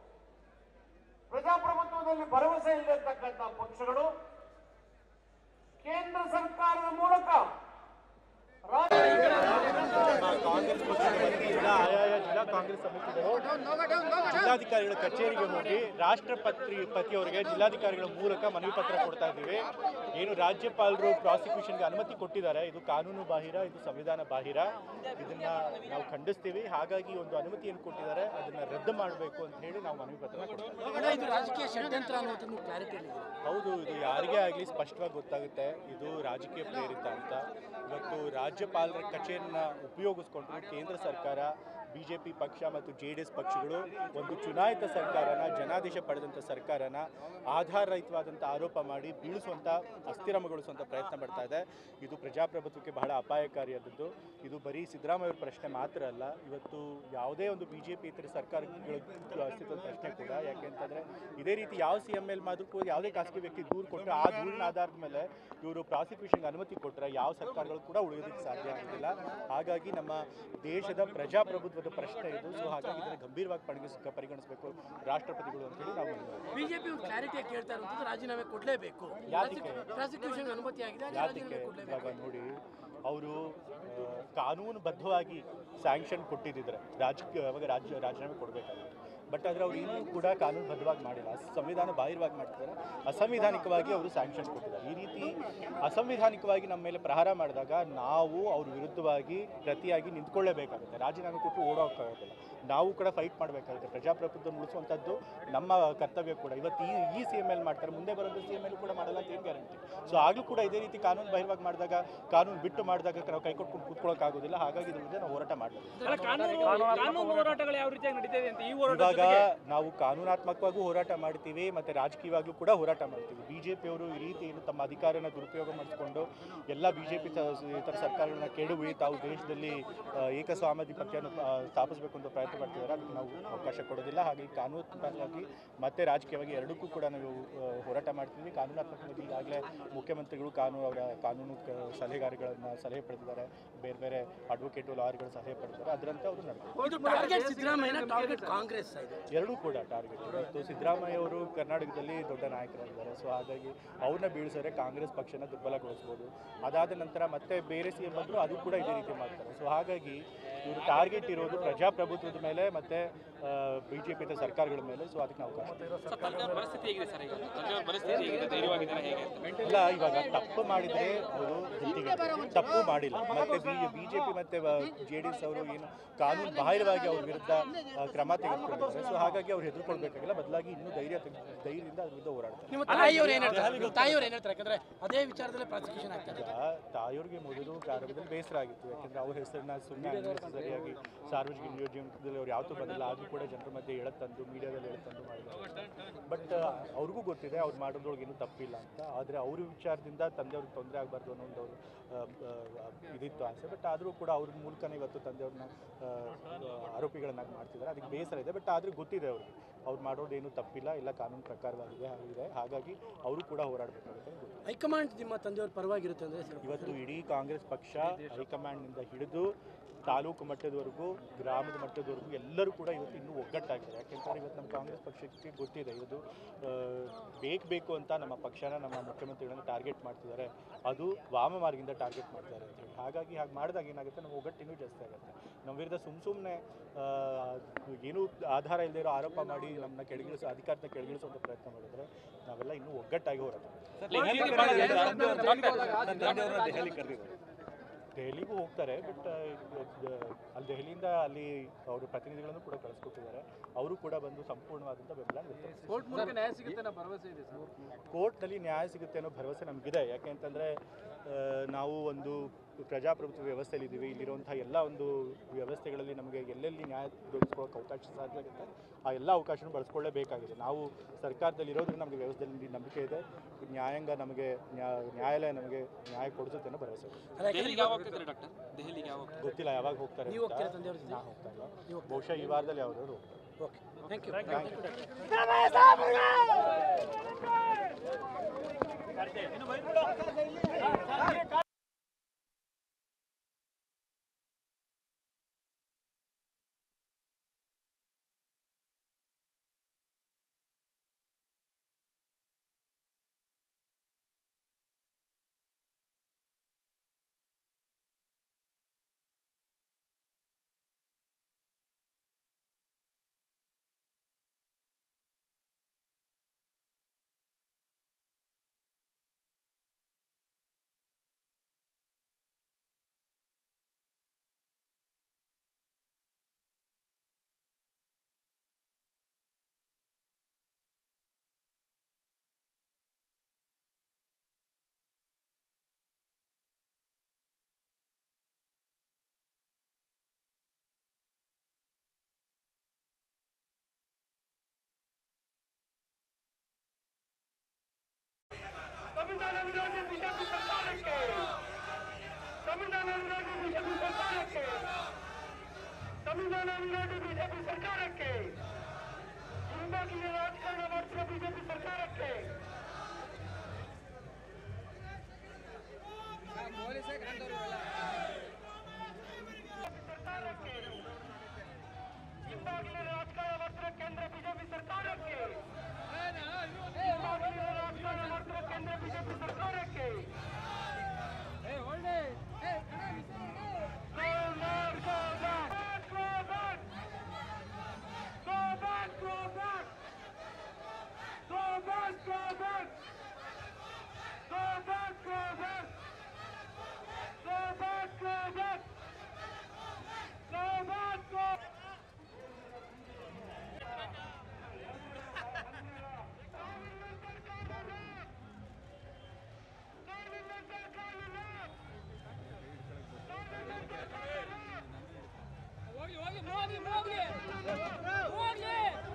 ಪ್ರಜಾಪ್ರಭುತ್ವದಲ್ಲಿ ಭರವಸೆ ಇಲ್ಲತಕ್ಕಂಥ ಪಕ್ಷಗಳು ಕೇಂದ್ರ ಸರ್ಕಾರದ ಮೂಲಕ ರಾಜ್ಯ ಕಾಂಗ್ರೆಸ್ ಪಕ್ಷದ ವತಿಯಿಂದ ಆಯಾಯ ಜಿಲ್ಲಾ ಕಾಂಗ್ರೆಸ್ ಸಮಿತಿಗಳು ಜಿಲ್ಲಾಧಿಕಾರಿಗಳ ಕಚೇರಿಗೆ ಹೋಗಿ ರಾಷ್ಟ್ರಪತಿ ಪತಿಯವರಿಗೆ ಜಿಲ್ಲಾಧಿಕಾರಿಗಳ ಮೂಲಕ ಮನವಿ ಪತ್ರ ಕೊಡ್ತಾ ಇದ್ದೀವಿ ಏನು ರಾಜ್ಯಪಾಲರು ಪ್ರಾಸಿಕ್ಯೂಷನ್ಗೆ ಅನುಮತಿ ಕೊಟ್ಟಿದ್ದಾರೆ ಇದು ಕಾನೂನು ಬಾಹಿರ ಇದು ಸಂವಿಧಾನ ಬಾಹಿರ ಇದನ್ನ ನಾವು ಖಂಡಿಸ್ತೀವಿ ಹಾಗಾಗಿ ಒಂದು ಅನುಮತಿಯನ್ನು ಕೊಟ್ಟಿದ್ದಾರೆ ಅದನ್ನ ರದ್ದು ಮಾಡಬೇಕು ಅಂತ ಹೇಳಿ ನಾವು ಮನವಿ ಪತ್ರ ಕೊಡ್ತೀವಿ ಅಣ್ಣ, ಇದು ರಾಜಕೀಯ ಷಡ್ಯಂತ್ರ ಅನ್ನೋದನ್ನು ಕ್ಲಾರಿಟಿ ಇದೆ ಹೌದು ಇದು ಯಾರಿಗೇ ಆಗಲಿ ಸ್ಪಷ್ಟವಾಗಿ ಗೊತ್ತಾಗುತ್ತೆ ಇದು ರಾಜಕೀಯ ಪ್ರೇರಿತ ಅಂತ ಇವತ್ತು ರಾಜ್ಯಪಾಲರ ಕಚೇರಿನ ಉಪಯೋಗಿಸ್ಕೊಂಡು ಕೇಂದ್ರ ಸರ್ಕಾರ ಬಿ ಜೆ ಪಿ ಪಕ್ಷ ಮತ್ತು ಜೆ ಡಿ ಎಸ್ ಪಕ್ಷಗಳು ಒಂದು ಚುನಾಯಿತ ಸರ್ಕಾರನ ಜನಾದೇಶ ಪಡೆದಂಥ ಸರ್ಕಾರನ ಆಧಾರರಹಿತವಾದಂಥ ಆರೋಪ ಮಾಡಿ ಬೀಳಿಸುವಂಥ ಅಸ್ಥಿರಮಗೊಳಿಸುವಂಥ ಪ್ರಯತ್ನ ಮಾಡ್ತಾ ಇದೆ ಇದು ಪ್ರಜಾಪ್ರಭುತ್ವಕ್ಕೆ ಬಹಳ ಅಪಾಯಕಾರಿಯಾದದ್ದು ಇದು ಬರೀ ಸಿದ್ದರಾಮಯ್ಯ ಪ್ರಶ್ನೆ ಮಾತ್ರ ಅಲ್ಲ ಇವತ್ತು ಯಾವುದೇ ಒಂದು ಬಿ ಜೆ ಪಿ ಇತರ ಸರ್ಕಾರಗಳ ಅಸ್ತಿತ್ವದ ಪ್ರಶ್ನೆ ಕೂಡ ಯಾಕೆಂತಂದರೆ ಇದೇ ರೀತಿ ಯಾವ ಸಿ ಎಮ್ ಎಲ್ ಮಾದ್ರು ಕೂಡ ಯಾವುದೇ ಖಾಸಗಿ ವ್ಯಕ್ತಿ ದೂರು ಕೊಟ್ಟರೆ ಆ ದೂರಿನ ಆಧಾರದ ಮೇಲೆ ಇವರು ಪ್ರಾಸಿಕ್ಯೂಷನ್ಗೆ ಅನುಮತಿ ಕೊಟ್ಟರೆ ಯಾವ ಸರ್ಕಾರಗಳು ಕೂಡ ಉಳಿಯೋದಕ್ಕೆ ಸಾಧ್ಯ ಆಗೋದಿಲ್ಲ ಹಾಗಾಗಿ ನಮ್ಮ ದೇಶದ ಪ್ರಜಾಪ್ರಭುತ್ವದ ಪ್ರಶ್ನೆ ಇದು ಸೊ ಹಾಗಾಗಿ ಇದನ್ನು ಗಂಭೀರವಾಗಿ ಪರಿಗಣಿಸ್ ಪರಿಗಣಿಸಬೇಕು ರಾಷ್ಟ್ರಪತಿಗಳು ಅಂತೇಳಿ ನಾವು ಮನವಿ ಬಿಜೆಪಿ ಒಂದು ಕ್ಲಾರಿಟಿ ಕೇಳ್ತಾ ಇರುವಂತದ್ದು ರಾಜೀನಾಮೆ ಕೊಡಲೇಬೇಕು ಯಾತಕ್ಕೆ? ಪ್ರಾಸಿಕ್ಯೂಷನ್ ಅನುಮತಿ ಆಗಿದೆ ಹಾಗೆ ಯಾತಕ್ಕೆ ರಾಜೀನಾಮೆ ಕೊಡಲೇಬೇಕು ಇವಾಗ ನೋಡಿ ಅವರು ಕಾನೂನುಬದ್ಧವಾಗಿ ಸ್ಯಾಂಕ್ಷನ್ ಕೊಟ್ಟಿದ್ದಿದ್ರೆ ರಾಜಕೀಯ ಅವಾಗ ರಾಜ್ಯ ರಾಜೀನಾಮೆ ಕೊಡಬೇಕಾಗಿತ್ತು ಬಟ್ ಆದರೆ ಅವ್ರು ಇನ್ನೂ ಕೂಡ ಕಾನೂನುಬದ್ಧವಾಗಿ ಮಾಡಿಲ್ಲ ಸಂವಿಧಾನ ಬಾಹಿರವಾಗಿ ಮಾಡ್ತಿದ್ದಾರೆ ಅಸಂವಿಧಾನಿಕವಾಗಿ ಅವರು ಸ್ಯಾಂಕ್ಷನ್ ಕೊಟ್ಟಿದ್ದಾರೆ ಈ ರೀತಿ ಅಸಂವಿಧಾನಿಕವಾಗಿ ನಮ್ಮ ಮೇಲೆ ಪ್ರಹಾರ ಮಾಡಿದಾಗ ನಾವು ಅವ್ರ ವಿರುದ್ಧವಾಗಿ ಪ್ರತಿಯಾಗಿ ನಿಂತ್ಕೊಳ್ಳೇಬೇಕಾಗುತ್ತೆ ರಾಜೀನಾಮೆ ಕೊಟ್ಟು ಓಡೋಕ್ಕಾಗೋದಿಲ್ಲ ನಾವು ಕೂಡ ಫೈಟ್ ಮಾಡಬೇಕಾಗುತ್ತೆ ಪ್ರಜಾಪ್ರಭುತ್ವ ಉಳಿಸುವಂಥದ್ದು ನಮ್ಮ ಕರ್ತವ್ಯ ಕೂಡ ಇವತ್ತು ಈ ಈ ಸಿ ಎಮ್ ಎಲ್ ಮಾಡ್ತಾರೆ ಮುಂದೆ ಬರೋದು ಸಿ ಎಮ್ ಎಲ್ ಕೂಡ ಮಾಡಲ್ಲ ಅಂತ ಏನು ಗ್ಯಾರಂಟಿ ಸೊ ಆಗಲೂ ಕೂಡ ಇದೇ ರೀತಿ ಕಾನೂನು ಬಹಿರ್ವಾಗಿ ಮಾಡಿದಾಗ ಕಾನೂನು ಬಿಟ್ಟು ಮಾಡಿದಾಗ ನಾವು ಕೈ ಕೊಟ್ಕೊಂಡು ಕೂತ್ಕೊಳ್ಳೋಕ್ಕಾಗೋದಿಲ್ಲ ಹಾಗಾಗಿ ಇದ್ರ ವಿರುದ್ಧ ನಾವು ಹೋರಾಟ ಮಾಡಬೇಕು ಅಲ್ಲ ಕಾನೂನು ಕಾನೂನು ಹೋರಾಟಗಳು ಯಾವ ರೀತಿಯಾಗಿ ನಡೀತಿದೆ ಅಂತ ಈ ಹೋರಾಟ ಇವಾಗ ನಾವು ಕಾನೂನಾತ್ಮಕವಾಗೂ ಹೋರಾಟ ಮಾಡ್ತೀವಿ ಮತ್ತೆ ರಾಜಕೀಯವಾಗ್ಲೂ ಕೂಡ ಹೋರಾಟ ಮಾಡ್ತೀವಿ ಬಿಜೆಪಿಯವರು ಈ ರೀತಿ ಏನು ತಮ್ಮ ಅಧಿಕಾರನ ದುರುಪಯೋಗ ಮಾಡಿಕೊಂಡು ಎಲ್ಲ ಬಿಜೆಪಿ ಇತರ ಸರ್ಕಾರಗಳನ್ನ ಕೆಡವಿ ತಾವು ದೇಶದಲ್ಲಿ ಆ, ಏಕಸ್ವಾಮಾಧಿಪತ್ಯವನ್ನು ಆ, ಸ್ಥಾಪಿಸಬೇಕು ಅಂತ ಪ್ರಯತ್ನ ಮಾಡ್ತಿದ್ದಾರೆ ಅದಕ್ಕೆ ನಾವು ಅವಕಾಶ ಕೊಡೋದಿಲ್ಲ ಹಾಗೆ ಕಾನೂನಾತ್ಮಕವಾಗಿ ಮತ್ತೆ ರಾಜಕೀಯವಾಗಿ ಎರಡಕ್ಕೂ ಕೂಡ ನಾವು ಆ, ಹೋರಾಟ ಮಾಡ್ತೀವಿ ಕಾನೂನಾತ್ಮಕವಾಗಿ ಈಗಾಗಲೇ ಮುಖ್ಯಮಂತ್ರಿಗಳು ಕಾನೂನು ಅವರ ಕಾನೂನು ಕ- ಸಲಹೆಗಾರಗಳನ್ನ ಸಲಹೆ ಪಡೆದಿದ್ದಾರೆ ಬೇರೆ ಬೇರೆ ಅಡ್ವೊಕೇಟು ಲಾಯರ್ಗಳ ಸಲಹೆ ಪಡೆದಿದ್ದಾರೆ ಅದರಂತೆ ಅವರು ನಡ್ಕೊಂಡು ಇದು ಟಾರ್ಗೆಟ್ ಸಿದ್ದರಾಮಯ್ಯನ ಟಾರ್ಗೆಟ್ ಕಾಂಗ್ರೆಸ್ ಇದು ಎರಡೂ ಕೂಡ ಟಾರ್ಗೆಟ್ ಇವತ್ತು ಸಿದ್ದರಾಮಯ್ಯ ಅವರು ಕರ್ನಾಟಕದಲ್ಲಿ ದೊಡ್ಡ ನಾಯಕರಾಗಿದ್ದಾರೆ ಸೊ ಹಾಗಾಗಿ ಅವ್ರನ್ನ ಬೀಳಿಸಿದ್ರೆ ಕಾಂಗ್ರೆಸ್ ಪಕ್ಷನ ದುರ್ಬಲಗೊಳಿಸ್ಬೋದು ಅದಾದ ನಂತರ ಮತ್ತೆ ಬೇರೆ ಸಿ ಎಂ ಬಂದರೂ ಅದು ಕೂಡ ಇದೇ ರೀತಿ ಮಾಡ್ತಾರೆ ಸೊ ಹಾಗಾಗಿ ಇವರು ಟಾರ್ಗೆಟ್ ಇರೋದು ಪ್ರಜಾಪ್ರಭುತ್ವದ ಮೇಲೆ ಮತ್ತೆ ಬಿ ಜೆ ಪಿ ಸರ್ಕಾರಗಳ ಮೇಲೆ ಸೊ ಅದಕ್ಕೆ ನಾವು ಅವಕಾಶ ತಂದೆಯವ್ರ ಪರಿಸ್ಥಿತಿ ಹೇಗಿದೆ ಸರ್ ಈಗ ತಂದೆಯವ್ರ ಪರಿಸ್ಥಿತಿ ಹೇಗಿದೆ ಧೈರ್ಯವಾಗಿದ್ದಾರೆ ಹೇಗೆ ಅಂತ ಇಲ್ಲ ಇವಾಗ ತಪ್ಪು ಮಾಡಿದ್ರೆ ಅವರು ಗುತ್ತಿಗೆ ತಪ್ಪು ಮಾಡಿಲ್ಲ ಮತ್ತೆ ಬಿ ಜೆ ಪಿ ಮತ್ತೆ ಜೆ ಡಿ ಎಸ್ ಅವರು ಏನು ಕಾನೂನು ಬಾಹಿರವಾಗಿ ಅವ್ರ ವಿರುದ್ಧ ಆ, ಕ್ರಮ ತೆಗೆದುಕೊಂಡಿದ್ದಾರೆ ಸೊ ಹಾಗಾಗಿ ಅವ್ರು ಹೆದರ್ಕೊಳ್ಬೇಕಾಗಿಲ್ಲ ಬದಲಾಗಿ ಇನ್ನೂ ಧೈರ್ಯ ತೆಗೆ- ಧೈರ್ಯದಿಂದ ಅದ್ರ ವಿರುದ್ಧ ಹೋರಾಡ್ತಾರೆ ನಿಮ್ಮ ತಾಯಿಯವ್ರು ಏನ್ ಹೇಳ್ತಾರೆ ನಿಮ್ಮ ತಾಯಿಯವ್ರು ಏನ್ ಹೇಳ್ತಾರೆ ಯಾಕಂದ್ರೆ ಅದೇ ವಿಚಾರದಲ್ಲಿ ಪ್ರಾಸಿಕ್ಯೂಷನ್ ಆಗ್ತಾ ಇದೆ ಈಗ ತಾಯಿಯವ್ರಿಗೆ ಮೊದಲು ಪ್ರಾರಂಭದಲ್ಲಿ ಬೇಸರ ಆಗಿತ್ತು ಯಾಕಂದ್ರೆ ಅವ್ರ ಹೆಸರನ್ನ ಸುಮ್ಮನೆ ಸರಿಯಾಗಿ ಸಾರ್ವಜನಿಕ ನಿಯೋಜನೆಯಲ್ಲಿ ಅವ್ರು ಯಾವತ್ತೂ ಬಂದಿಲ್ಲ ಆದರೂ ಕೂಡ ಜನರ ಮಧ್ಯೆ ಎಳತ್ತಂದು ಮೀಡಿಯಾದಲ್ಲಿ ಎಳತ್ತಂದು ಮಾಡಿದ್ದಾರೆ ಬಟ್ ಅವ್ರಿಗೂ ಗೊತ್ತಿದೆ ಅವ್ರು ಮಾಡೋದ್ರೊಳಗೆ ಏನೂ ತಪ್ಪಿಲ್ಲ ಅಂತ ಆದರೆ ಅವ್ರ ವಿಚಾರದಿಂದ ತಂದೆಯವ್ರಿಗೆ ತೊಂದರೆ ಆಗಬಾರ್ದು ಅನ್ನೋ ಒಂದು ಅವರು ಇದಿತ್ತು ಆಸೆ ಬಟ್ ಆದರೂ ಕೂಡ ಅವ್ರ ಮೂಲಕನೇ ಇವತ್ತು ತಂದೆಯವ್ರನ್ನ ಆ, ಆರೋಪಿಗಳನ್ನಾಗಿ ಮಾಡ್ತಿದ್ದಾರೆ ಅದಕ್ಕೆ ಬೇಸರ ಇದೆ ಬಟ್ ಆದರೂ ಗೊತ್ತಿದೆ ಅವ್ರಿಗೆ ಅವ್ರು ಮಾಡೋದೇನು ತಪ್ಪಿಲ್ಲ ಎಲ್ಲ ಕಾನೂನು ಪ್ರಕಾರವಾಗಿದೆ ಆಗಿದೆ ಹಾಗಾಗಿ ಅವರು ಕೂಡ ಹೋರಾಡಬೇಕಾಗುತ್ತೆ ಅಂತ ಗೊತ್ತಿದೆ. ಹೈಕಮಾಂಡ್ ನಿಮ್ಮ ತಂದೆಯವ್ರ ಪರವಾಗಿರುತ್ತೆ ಅಂದ್ರೆ ಸರ್ ಇವತ್ತು ಇಡೀ ಕಾಂಗ್ರೆಸ್ ಪಕ್ಷ ಹೈಕಮಾಂಡ್ನಿಂದ ಹಿಡಿದು ತಾಲೂಕು ಮಟ್ಟದವರೆಗೂ ಗ್ರಾಮದ ಮಟ್ಟದವರೆಗೂ ಎಲ್ಲರೂ ಕೂಡ ಇವತ್ತು ಇನ್ನೂ ಒಗ್ಗಟ್ಟಾಗಿದೆ ಯಾಕೆಂತಂದ್ರೆ ಇವತ್ತು ನಮ್ಮ ಕಾಂಗ್ರೆಸ್ ಪಕ್ಷಕ್ಕೆ ಗೊತ್ತಿದೆ ಇದು ಬೇಕು ಬೇಕು ಅಂತ ನಮ್ಮ ಪಕ್ಷನ ನಮ್ಮ ಮುಖ್ಯಮಂತ್ರಿಗಳನ್ನ ಟಾರ್ಗೆಟ್ ಮಾಡ್ತಿದ್ದಾರೆ ಅದು ವಾಮ ಮಾರ್ಗದಿಂದ ಟಾರ್ಗೆಟ್ ಮಾಡ್ತಾರೆ ಅಂತ ಹೇಳಿ ಹಾಗಾಗಿ ಹಾಗೆ ಮಾಡಿದಾಗ ಏನಾಗುತ್ತೆ ನಮ್ಮ ಒಗ್ಗಟ್ಟು ಇನ್ನೂ ಜಾಸ್ತಿ ಆಗುತ್ತೆ ನಮ್ಮ ವಿರುದ್ಧ ಸುಮ್ಮ ಸುಮ್ಮನೆ ಏನೂ ಆಧಾರ ಇಲ್ಲದೆ ಇರೋ ಆರೋಪ ಮಾಡಿ ನಮ್ಮನ್ನ ಕೆಳಗಿಳಿಸೋ ಅಧಿಕಾರದ ಕೆಳಗಿಳಿಸುವಂಥ ಪ್ರಯತ್ನ ಮಾಡಿದ್ರೆ ನಾವೆಲ್ಲ ಇನ್ನೂ ಒಗ್ಗಟ್ಟಾಗಿ ಹೋರಾಟ ಮಾಡ್ತೀವಿ. ದೆಹಲಿಗೂ ಹೋಗ್ತಾರೆ ಬಟ್ ಅಲ್ಲಿ ದೆಹಲಿಯಿಂದ ಅಲ್ಲಿ ಅವರು ಪ್ರತಿನಿಧಿಗಳನ್ನು ಕೂಡ ಕಳಿಸ್ಕೊಟ್ಟಿದ್ದಾರೆ ಅವರು ಕೂಡ ಬಂದು ಸಂಪೂರ್ಣವಾದಂಥ ಬೆಂಬಲ ವ್ಯಕ್ತಪಡಿಸಿದ್ದಾರೆ. ಕೋರ್ಟ್ ಮೂಲಕ ನ್ಯಾಯ ಸಿಗುತ್ತೆ ಅನ್ನೋ ಭರವಸೆ ಇದೆ ಸರ್ ಕೋರ್ಟ್ನಲ್ಲಿ ನ್ಯಾಯ ಸಿಗುತ್ತೆ ಅನ್ನೋ ಭರವಸೆ ನಮಗಿದೆ ಯಾಕೆ ಅಂತಂದರೆ ನಾವು ಒಂದು ಪ್ರಜಾಪ್ರಭುತ್ವ ವ್ಯವಸ್ಥೆಯಲ್ಲಿ ಇದ್ದೀವಿ ಇಲ್ಲಿರುವಂಥ ಎಲ್ಲ ಒಂದು ವ್ಯವಸ್ಥೆಗಳಲ್ಲಿ ನಮಗೆ ಎಲ್ಲೆಲ್ಲಿ ನ್ಯಾಯ ದೊರಕಿಸ್ಕೊಳ್ಳೋಕೆ ಅವಕಾಶ ಸಾಧ್ಯ ಆಗುತ್ತೆ ಆ ಎಲ್ಲ ಅವಕಾಶನೂ ಬಳಸ್ಕೊಳ್ಳೇಬೇಕಾಗಿದೆ ನಾವು ಸರ್ಕಾರದಲ್ಲಿ ಇರೋದ್ರಿಂದ ನಮಗೆ ವ್ಯವಸ್ಥೆಯಲ್ಲಿ ನಂಬಿಕೆ ಇದೆ ನ್ಯಾಯಾಂಗ ನಮಗೆ ನ್ಯಾ- ನ್ಯಾಯಾಲಯ ನಮಗೆ ನ್ಯಾಯ ಕೊಡಿಸುತ್ತೆ ಅನ್ನೋ ಭರವಸೆ ಇದೆ. ಅಲ್ಲ, ಯಾಕಂದ್ರೆ ದೆಹಲಿಗೆ ಯಾವಾಗ ಹೋಗ್ತಿದ್ದಾರೆ ಡಾಕ್ಟರ್ ದೆಹಲಿಗೆ ಯಾವಾಗ ಹೋಗ್ತಾರೆ? ಗೊತ್ತಿಲ್ಲ ಯಾವಾಗ ಹೋಗ್ತಾರೆ ನೀವು ಅಂತ. ಹೋಗ್ತೀರಾ ತಂದೆಯವ್ರ ಜೊತೆ? ನಾ ಹೋಗ್ತಾ ಇಲ್ಲ ಬಹುಶಃ ಈ ವಾರದಲ್ಲಿ ಯಾವ್ದಾದ್ರು ಹೋಗ್ತಾರೆ okay thank you thank you ಸಂವಿಧಾನ ವಿರೋಧಿ ಬಿಜೆಪಿ ಸರ್ಕಾರಕ್ಕೆ ಸಂವಿಧಾನ ವಿರೋಧಿ ಬಿಜೆಪಿ ಸರ್ಕಾರಕ್ಕೆ ಸಂವಿಧಾನ ವಿರೋಧಿ ಬಿಜೆಪಿ ಸರ್ಕಾರಕ್ಕೆ ಹಿಂಬಾಗಿಲಿನ ರಾಜಕಾರಣ ಮಾಡಿಸುವ ಬಿಜೆಪಿ ಸರ್ಕಾರಕ್ಕೆ ಸರ್ಕಾರಕ್ಕೆ ಹಿಂಬಾಗಿಲಿನ ರಾಜಕಾರಣ ಮಾಡಿಸುವ ಕೇಂದ್ರ ಬಿಜೆಪಿ ಸರ್ಕಾರಕ್ಕೆ ಹಿಂಬಾಗಿಲಿನ ರಾಜಕಾರಣ ಮಾಡಿಸುವ ಕೇಂದ್ರ ಬಿಜೆಪಿ ಸರ್ಕಾರಕ್ಕೆ Go back, go back, go back, go back, go back, go back, go back, go back, go back, go back, go back, go back, go. ಹೋಗ್ಲಿ ಹೋಗ್ಲಿ ಹೋಗ್ಲಿ ಹೋಗ್ಲಿ ಹೋಗ್ಲಿ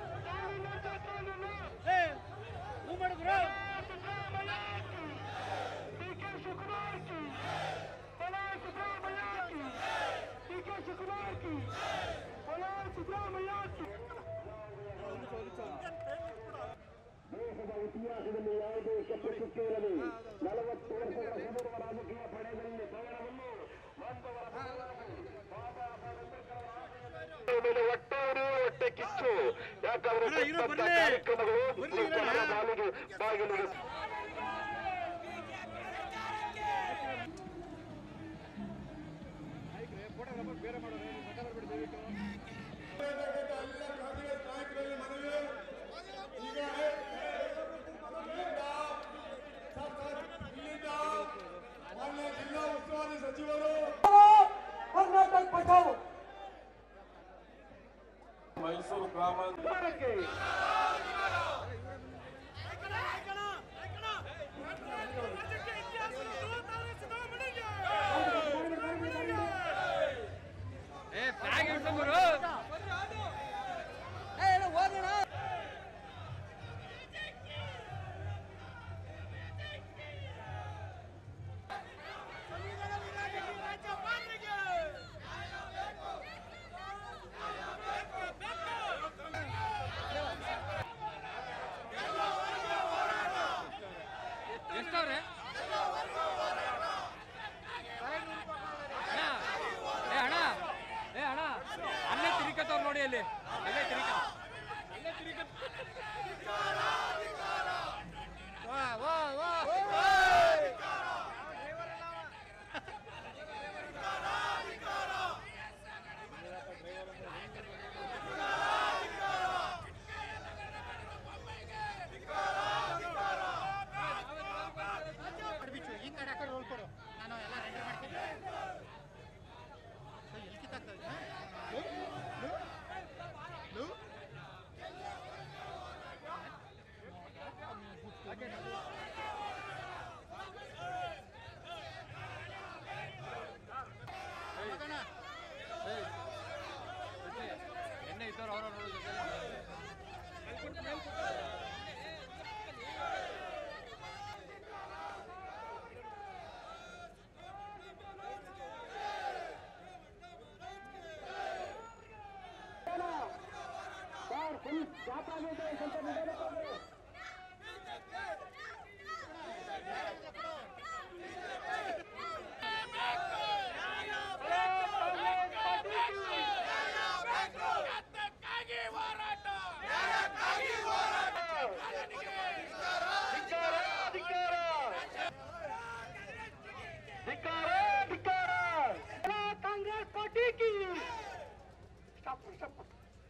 ದೇಶದ ಇತಿಹಾಸದಲ್ಲಿ ಯಾವುದೇ ಕೆಟ್ಟ ಚುಕ್ಕೆ ಇರಲಿ ನಲವತ್ತು ವರ್ಷಗಳ ಸುದೀರ್ಘ ರಾಜಕೀಯ ಪಡೆಯಲ್ಲಿ ಗೌರವವನ್ನು ಮೇಲೆ ಒಟ್ಟೂರು ಹೊಟ್ಟೆ ಕಿಚ್ಚು ಯಾಕಂದ್ರೆ ಕೊಟ್ಟಂತ ಕಾರ್ಯಕ್ರಮಗಳು ಜನರ ಬಾಗಿಲಿಗೆ ಬಾಗಿಲಿಗೆ ಮೈಸೂರು ಗ್ರಾಮಾಂತರ ಏ ಫ್ಲಾಗ್ ಹಿಡ್ಕೊಂಬರು ಬೇಕು ಕಾಂಗ್ರೆಸ್ ಪಾರ್ಟಿ ಕಿ ಸ್ಟಾಪ್ ಸ್ಟಾಪ್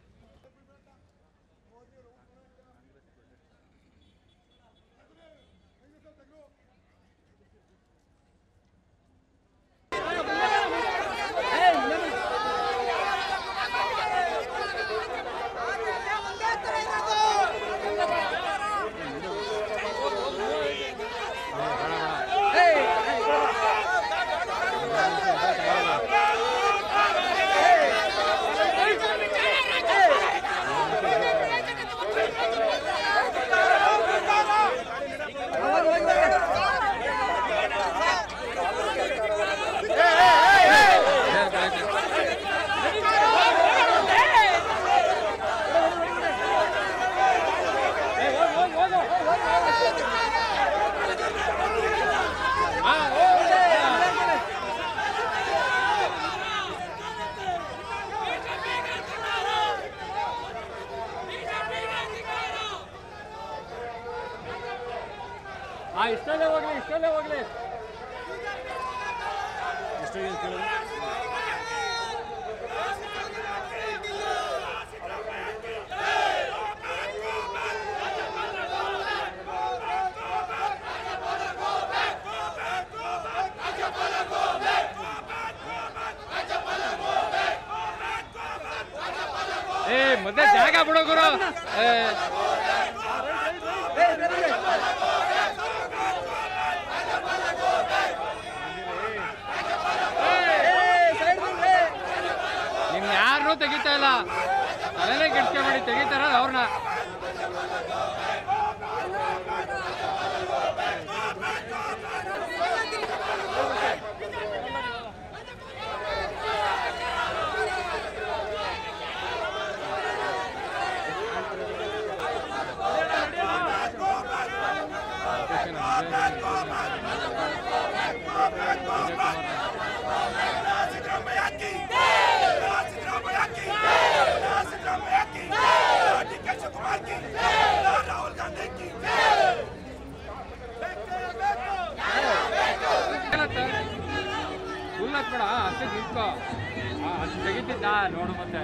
ಹಾ ಇಷ್ಟಲ್ಲೇ ಹೋಗ್ಲಿ ಇಷ್ಟಲ್ಲೇ ಹೋಗ್ಲಿ ಏ ಮತ್ತೆ ಜಾಗ ಬಿಡೋ ಗುರು ಏ ನಿಮ್ ಯಾರನ್ನೂ ತೆಗಿತಾ ಇಲ್ಲ ತಲೆನೇ ಕೆಡ್ಸ್ಕೆ ಮಾಡಿ ತೆಗಿತಾರ ಅವ್ರನ್ನ ಫುಲ್ ಹತ್ಬೇಡ ಅಷ್ಟೇ ನಿಂತ್ಕೋ ಆ, ಅಷ್ಟು ತೆಗಿತಿದ್ದ ನೋಡು ಮತ್ತೆ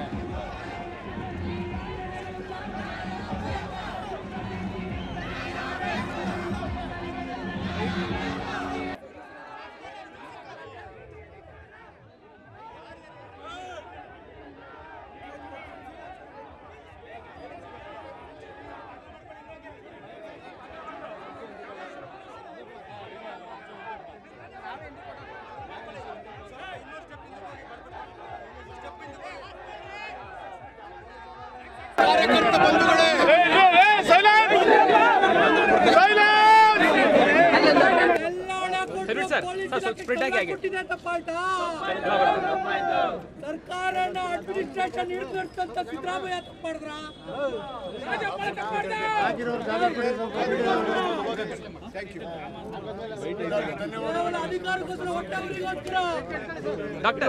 ಸರಿ ಸರ್ ಸರ್ ಸ್ವಲ್ಪ ಸ್ಪ್ರೆಡ್ ಆಗಿ ಆಗಿ ಸರ್ಕಾರನ ಅಡ್ಮಿನಿಸ್ಟ್ರೇಷನ್ ಹಿಡಿದಿರ್ತಂತ ಸಿದ್ದರಾಮಯ್ಯ ತಪ್ಪು ಮಾಡಿದ್ರ ಕೇವಲ ಅಧಿಕಾರಕ್ಕೋಸ್ಕರ ಹೊಟ್ಟೆ ಉರಿಗೋಸ್ಕರ ಡಾಕ್ಟರ್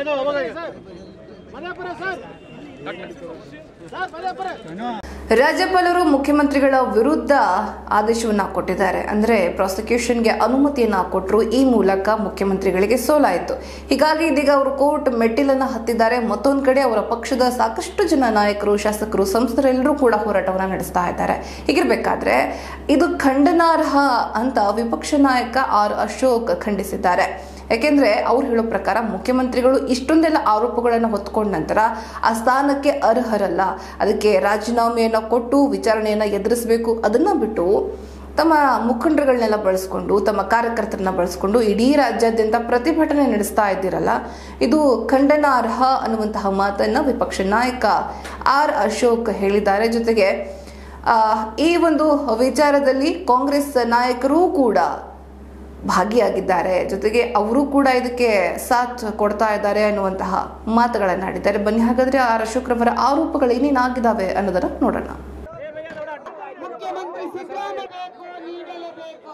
ರಾಜ್ಯಪಾಲರು ಮುಖ್ಯಮಂತ್ರಿಗಳ ವಿರುದ್ಧ ಆದೇಶವನ್ನ ಕೊಟ್ಟಿದ್ದಾರೆ ಅಂದ್ರೆ ಪ್ರಾಸಿಕ್ಯೂಷನ್ಗೆ ಅನುಮತಿಯನ್ನ ಕೊಟ್ಟರು ಈ ಮೂಲಕ ಮುಖ್ಯಮಂತ್ರಿಗಳಿಗೆ ಸೋಲಾಯಿತು ಹೀಗಾಗಿ ಇದೀಗ ಅವರು ಕೋರ್ಟ್ ಮೆಟ್ಟಿಲನ್ನ ಹತ್ತಿದ್ದಾರೆ ಮತ್ತೊಂದು ಕಡೆ ಅವರ ಪಕ್ಷದ ಸಾಕಷ್ಟು ಜನ ನಾಯಕರು ಶಾಸಕರು ಸಂಸದರೆಲ್ಲರೂ ಕೂಡ ಹೋರಾಟವನ್ನ ನಡೆಸ್ತಾ ಇದ್ದಾರೆ ಹೀಗಿರ್ಬೇಕಾದ್ರೆ ಇದು ಖಂಡನಾರ್ಹ ಅಂತ ವಿಪಕ್ಷ ನಾಯಕ ಆರ್ ಅಶೋಕ್ ಖಂಡಿಸಿದ್ದಾರೆ ಯಾಕೆಂದ್ರೆ ಅವ್ರು ಹೇಳೋ ಪ್ರಕಾರ ಮುಖ್ಯಮಂತ್ರಿಗಳು ಇಷ್ಟೊಂದೆಲ್ಲ ಆರೋಪಗಳನ್ನು ಹೊತ್ಕೊಂಡ ನಂತರ ಆ ಸ್ಥಾನಕ್ಕೆ ಅರ್ಹರಲ್ಲ ಅದಕ್ಕೆ ರಾಜೀನಾಮೆಯನ್ನ ಕೊಟ್ಟು ವಿಚಾರಣೆಯನ್ನ ಎದುರಿಸಬೇಕು ಅದನ್ನ ಬಿಟ್ಟು ತಮ್ಮ ಮುಖಂಡರುಗಳನ್ನೆಲ್ಲ ಬಳಸ್ಕೊಂಡು ತಮ್ಮ ಕಾರ್ಯಕರ್ತರನ್ನ ಬಳಸ್ಕೊಂಡು ಇಡೀ ರಾಜ್ಯಾದ್ಯಂತ ಪ್ರತಿಭಟನೆ ನಡೆಸ್ತಾ ಇದ್ದೀರಲ್ಲ ಇದು ಖಂಡನಾರ್ಹ ಅನ್ನುವಂತಹ ಮಾತನ್ನ ವಿಪಕ್ಷ ನಾಯಕ ಆರ್ ಅಶೋಕ್ ಹೇಳಿದ್ದಾರೆ ಜೊತೆಗೆ ಆ, ಈ ಒಂದು ವಿಚಾರದಲ್ಲಿ ಕಾಂಗ್ರೆಸ್ ನಾಯಕರೂ ಕೂಡ ಭಾಗಿಯಾಗಿದ್ದಾರೆ ಜೊತೆಗೆ ಅವರು ಕೂಡ ಇದಕ್ಕೆ ಸಾಥ್ ಕೊಡ್ತಾ ಇದ್ದಾರೆ ಅನ್ನುವಂತಹ ಮಾತುಗಳನ್ನಾಡಿದ್ದಾರೆ ಬನ್ನಿ ಹಾಗಾದ್ರೆ ಆರ್ ಅಶೋಕ್ ರವರ ಆರೋಪಗಳು ಏನೇನಾಗಿದ್ದಾವೆ ಅನ್ನೋದನ್ನ ನೋಡೋಣ ಮುಖ್ಯಮಂತ್ರಿ ಸಿದ್ದರಾಮಯ್ಯ ಬೇಕು ನೀಡಲೇಬೇಕು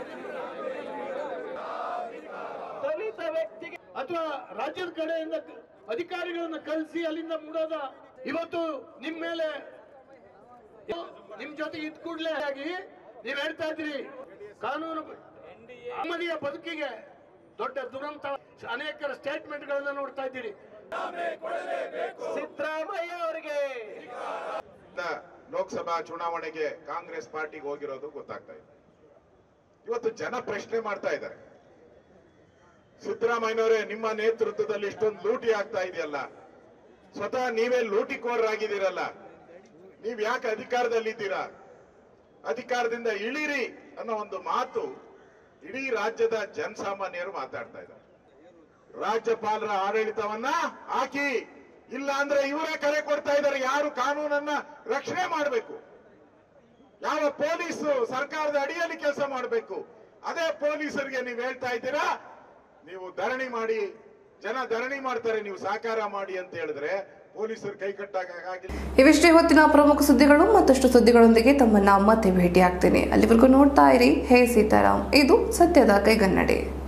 ದಲಿತ ವ್ಯಕ್ತಿಗೆ ಅಥವಾ ರಾಜ್ಯದ ಕಡೆಯಿಂದ ಅಧಿಕಾರಿಗಳನ್ನ ಕಳಿಸಿ ಅಲ್ಲಿಂದ ಮುಡೋದ ಇವತ್ತು ನಿಮ್ ಮೇಲೆ ನಿಮ್ ಜೊತೆ ಇದ್ ಕೂಡ್ಲೆ ಆಗಿ ನೀವ್ ಹೇಳ್ತಾ ಇದ್ರಿ ಕಾನೂನು ನೆಮ್ಮದಿಯ ಬದುಕಿಗೆ ದೊಡ್ಡ ದುರಂತ ಅನೇಕರ ಸ್ಟೇಟ್ಮೆಂಟ್ ಗಳನ್ನ ನೋಡ್ತಾ ಇದ್ದೀರಿ ಸಿದ್ದರಾಮಯ್ಯ ಅವರಿಗೆ ಲೋಕಸಭಾ ಚುನಾವಣೆಗೆ ಕಾಂಗ್ರೆಸ್ ಪಾರ್ಟಿಗೆ ಹೋಗಿರೋದು ಗೊತ್ತಾಗ್ತಾ ಇದೆ ಇವತ್ತು ಜನ ಪ್ರಶ್ನೆ ಮಾಡ್ತಾ ಇದ್ದಾರೆ ಸಿದ್ದರಾಮಯ್ಯನವರೇ ನಿಮ್ಮ ನೇತೃತ್ವದಲ್ಲಿ ಇಷ್ಟೊಂದು ಲೂಟಿ ಆಗ್ತಾ ಇದೆಯಲ್ಲ ಸ್ವತಃ ನೀವೇ ಲೂಟಿಕೋರರಾಗಿದ್ದೀರಲ್ಲ ನೀವ್ ಯಾಕೆ ಅಧಿಕಾರದಲ್ಲಿದ್ದೀರಾ ಅಧಿಕಾರದಿಂದ ಇಳಿರಿ ಅನ್ನೋ ಒಂದು ಮಾತು ಇಡೀ ರಾಜ್ಯದ ಜನಸಾಮಾನ್ಯರು ಮಾತಾಡ್ತಾ ಇದ್ದಾರೆ ರಾಜ್ಯಪಾಲರ ಆಡಳಿತವನ್ನ ಹಾಕಿ ಇಲ್ಲ ಅಂದ್ರೆ ಇವರೇ ಕರೆ ಕೊಡ್ತಾ ಇದ್ದಾರೆ ಯಾರು ಕಾನೂನನ್ನ ರಕ್ಷಣೆ ಮಾಡಬೇಕು ಯಾವ ಪೊಲೀಸು ಸರ್ಕಾರದ ಅಡಿಯಲ್ಲಿ ಕೆಲಸ ಮಾಡಬೇಕು ಅದೇ ಪೊಲೀಸರಿಗೆ ನೀವು ಹೇಳ್ತಾ ಇದ್ದೀರಾ ನೀವು ಧರಣಿ ಮಾಡಿ ಜನ ಧರಣಿ ಮಾಡ್ತಾರೆ ನೀವು ಸಹಕಾರ ಮಾಡಿ ಅಂತ ಹೇಳಿದ್ರೆ ಪೊಲೀಸರು ಕೈ ಕಟ್ಟಾಗಿಲ್ಲ ಇವಿಷ್ಟೇ ಹೊತ್ತಿನ ಪ್ರಮುಖ ಸುದ್ದಿಗಳು ಮತ್ತಷ್ಟು ಸುದ್ದಿಗಳೊಂದಿಗೆ ತಮ್ಮನ್ನ ಮತ್ತೆ ಭೇಟಿ ಆಗ್ತೇನೆ ಅಲ್ಲಿವರೆಗೂ ನೋಡ್ತಾ ಇರಿ ಹೇ ಸೀತಾರಾಮ್ ಇದು ಸತ್ಯದ ಕೈಗನ್ನಡಿ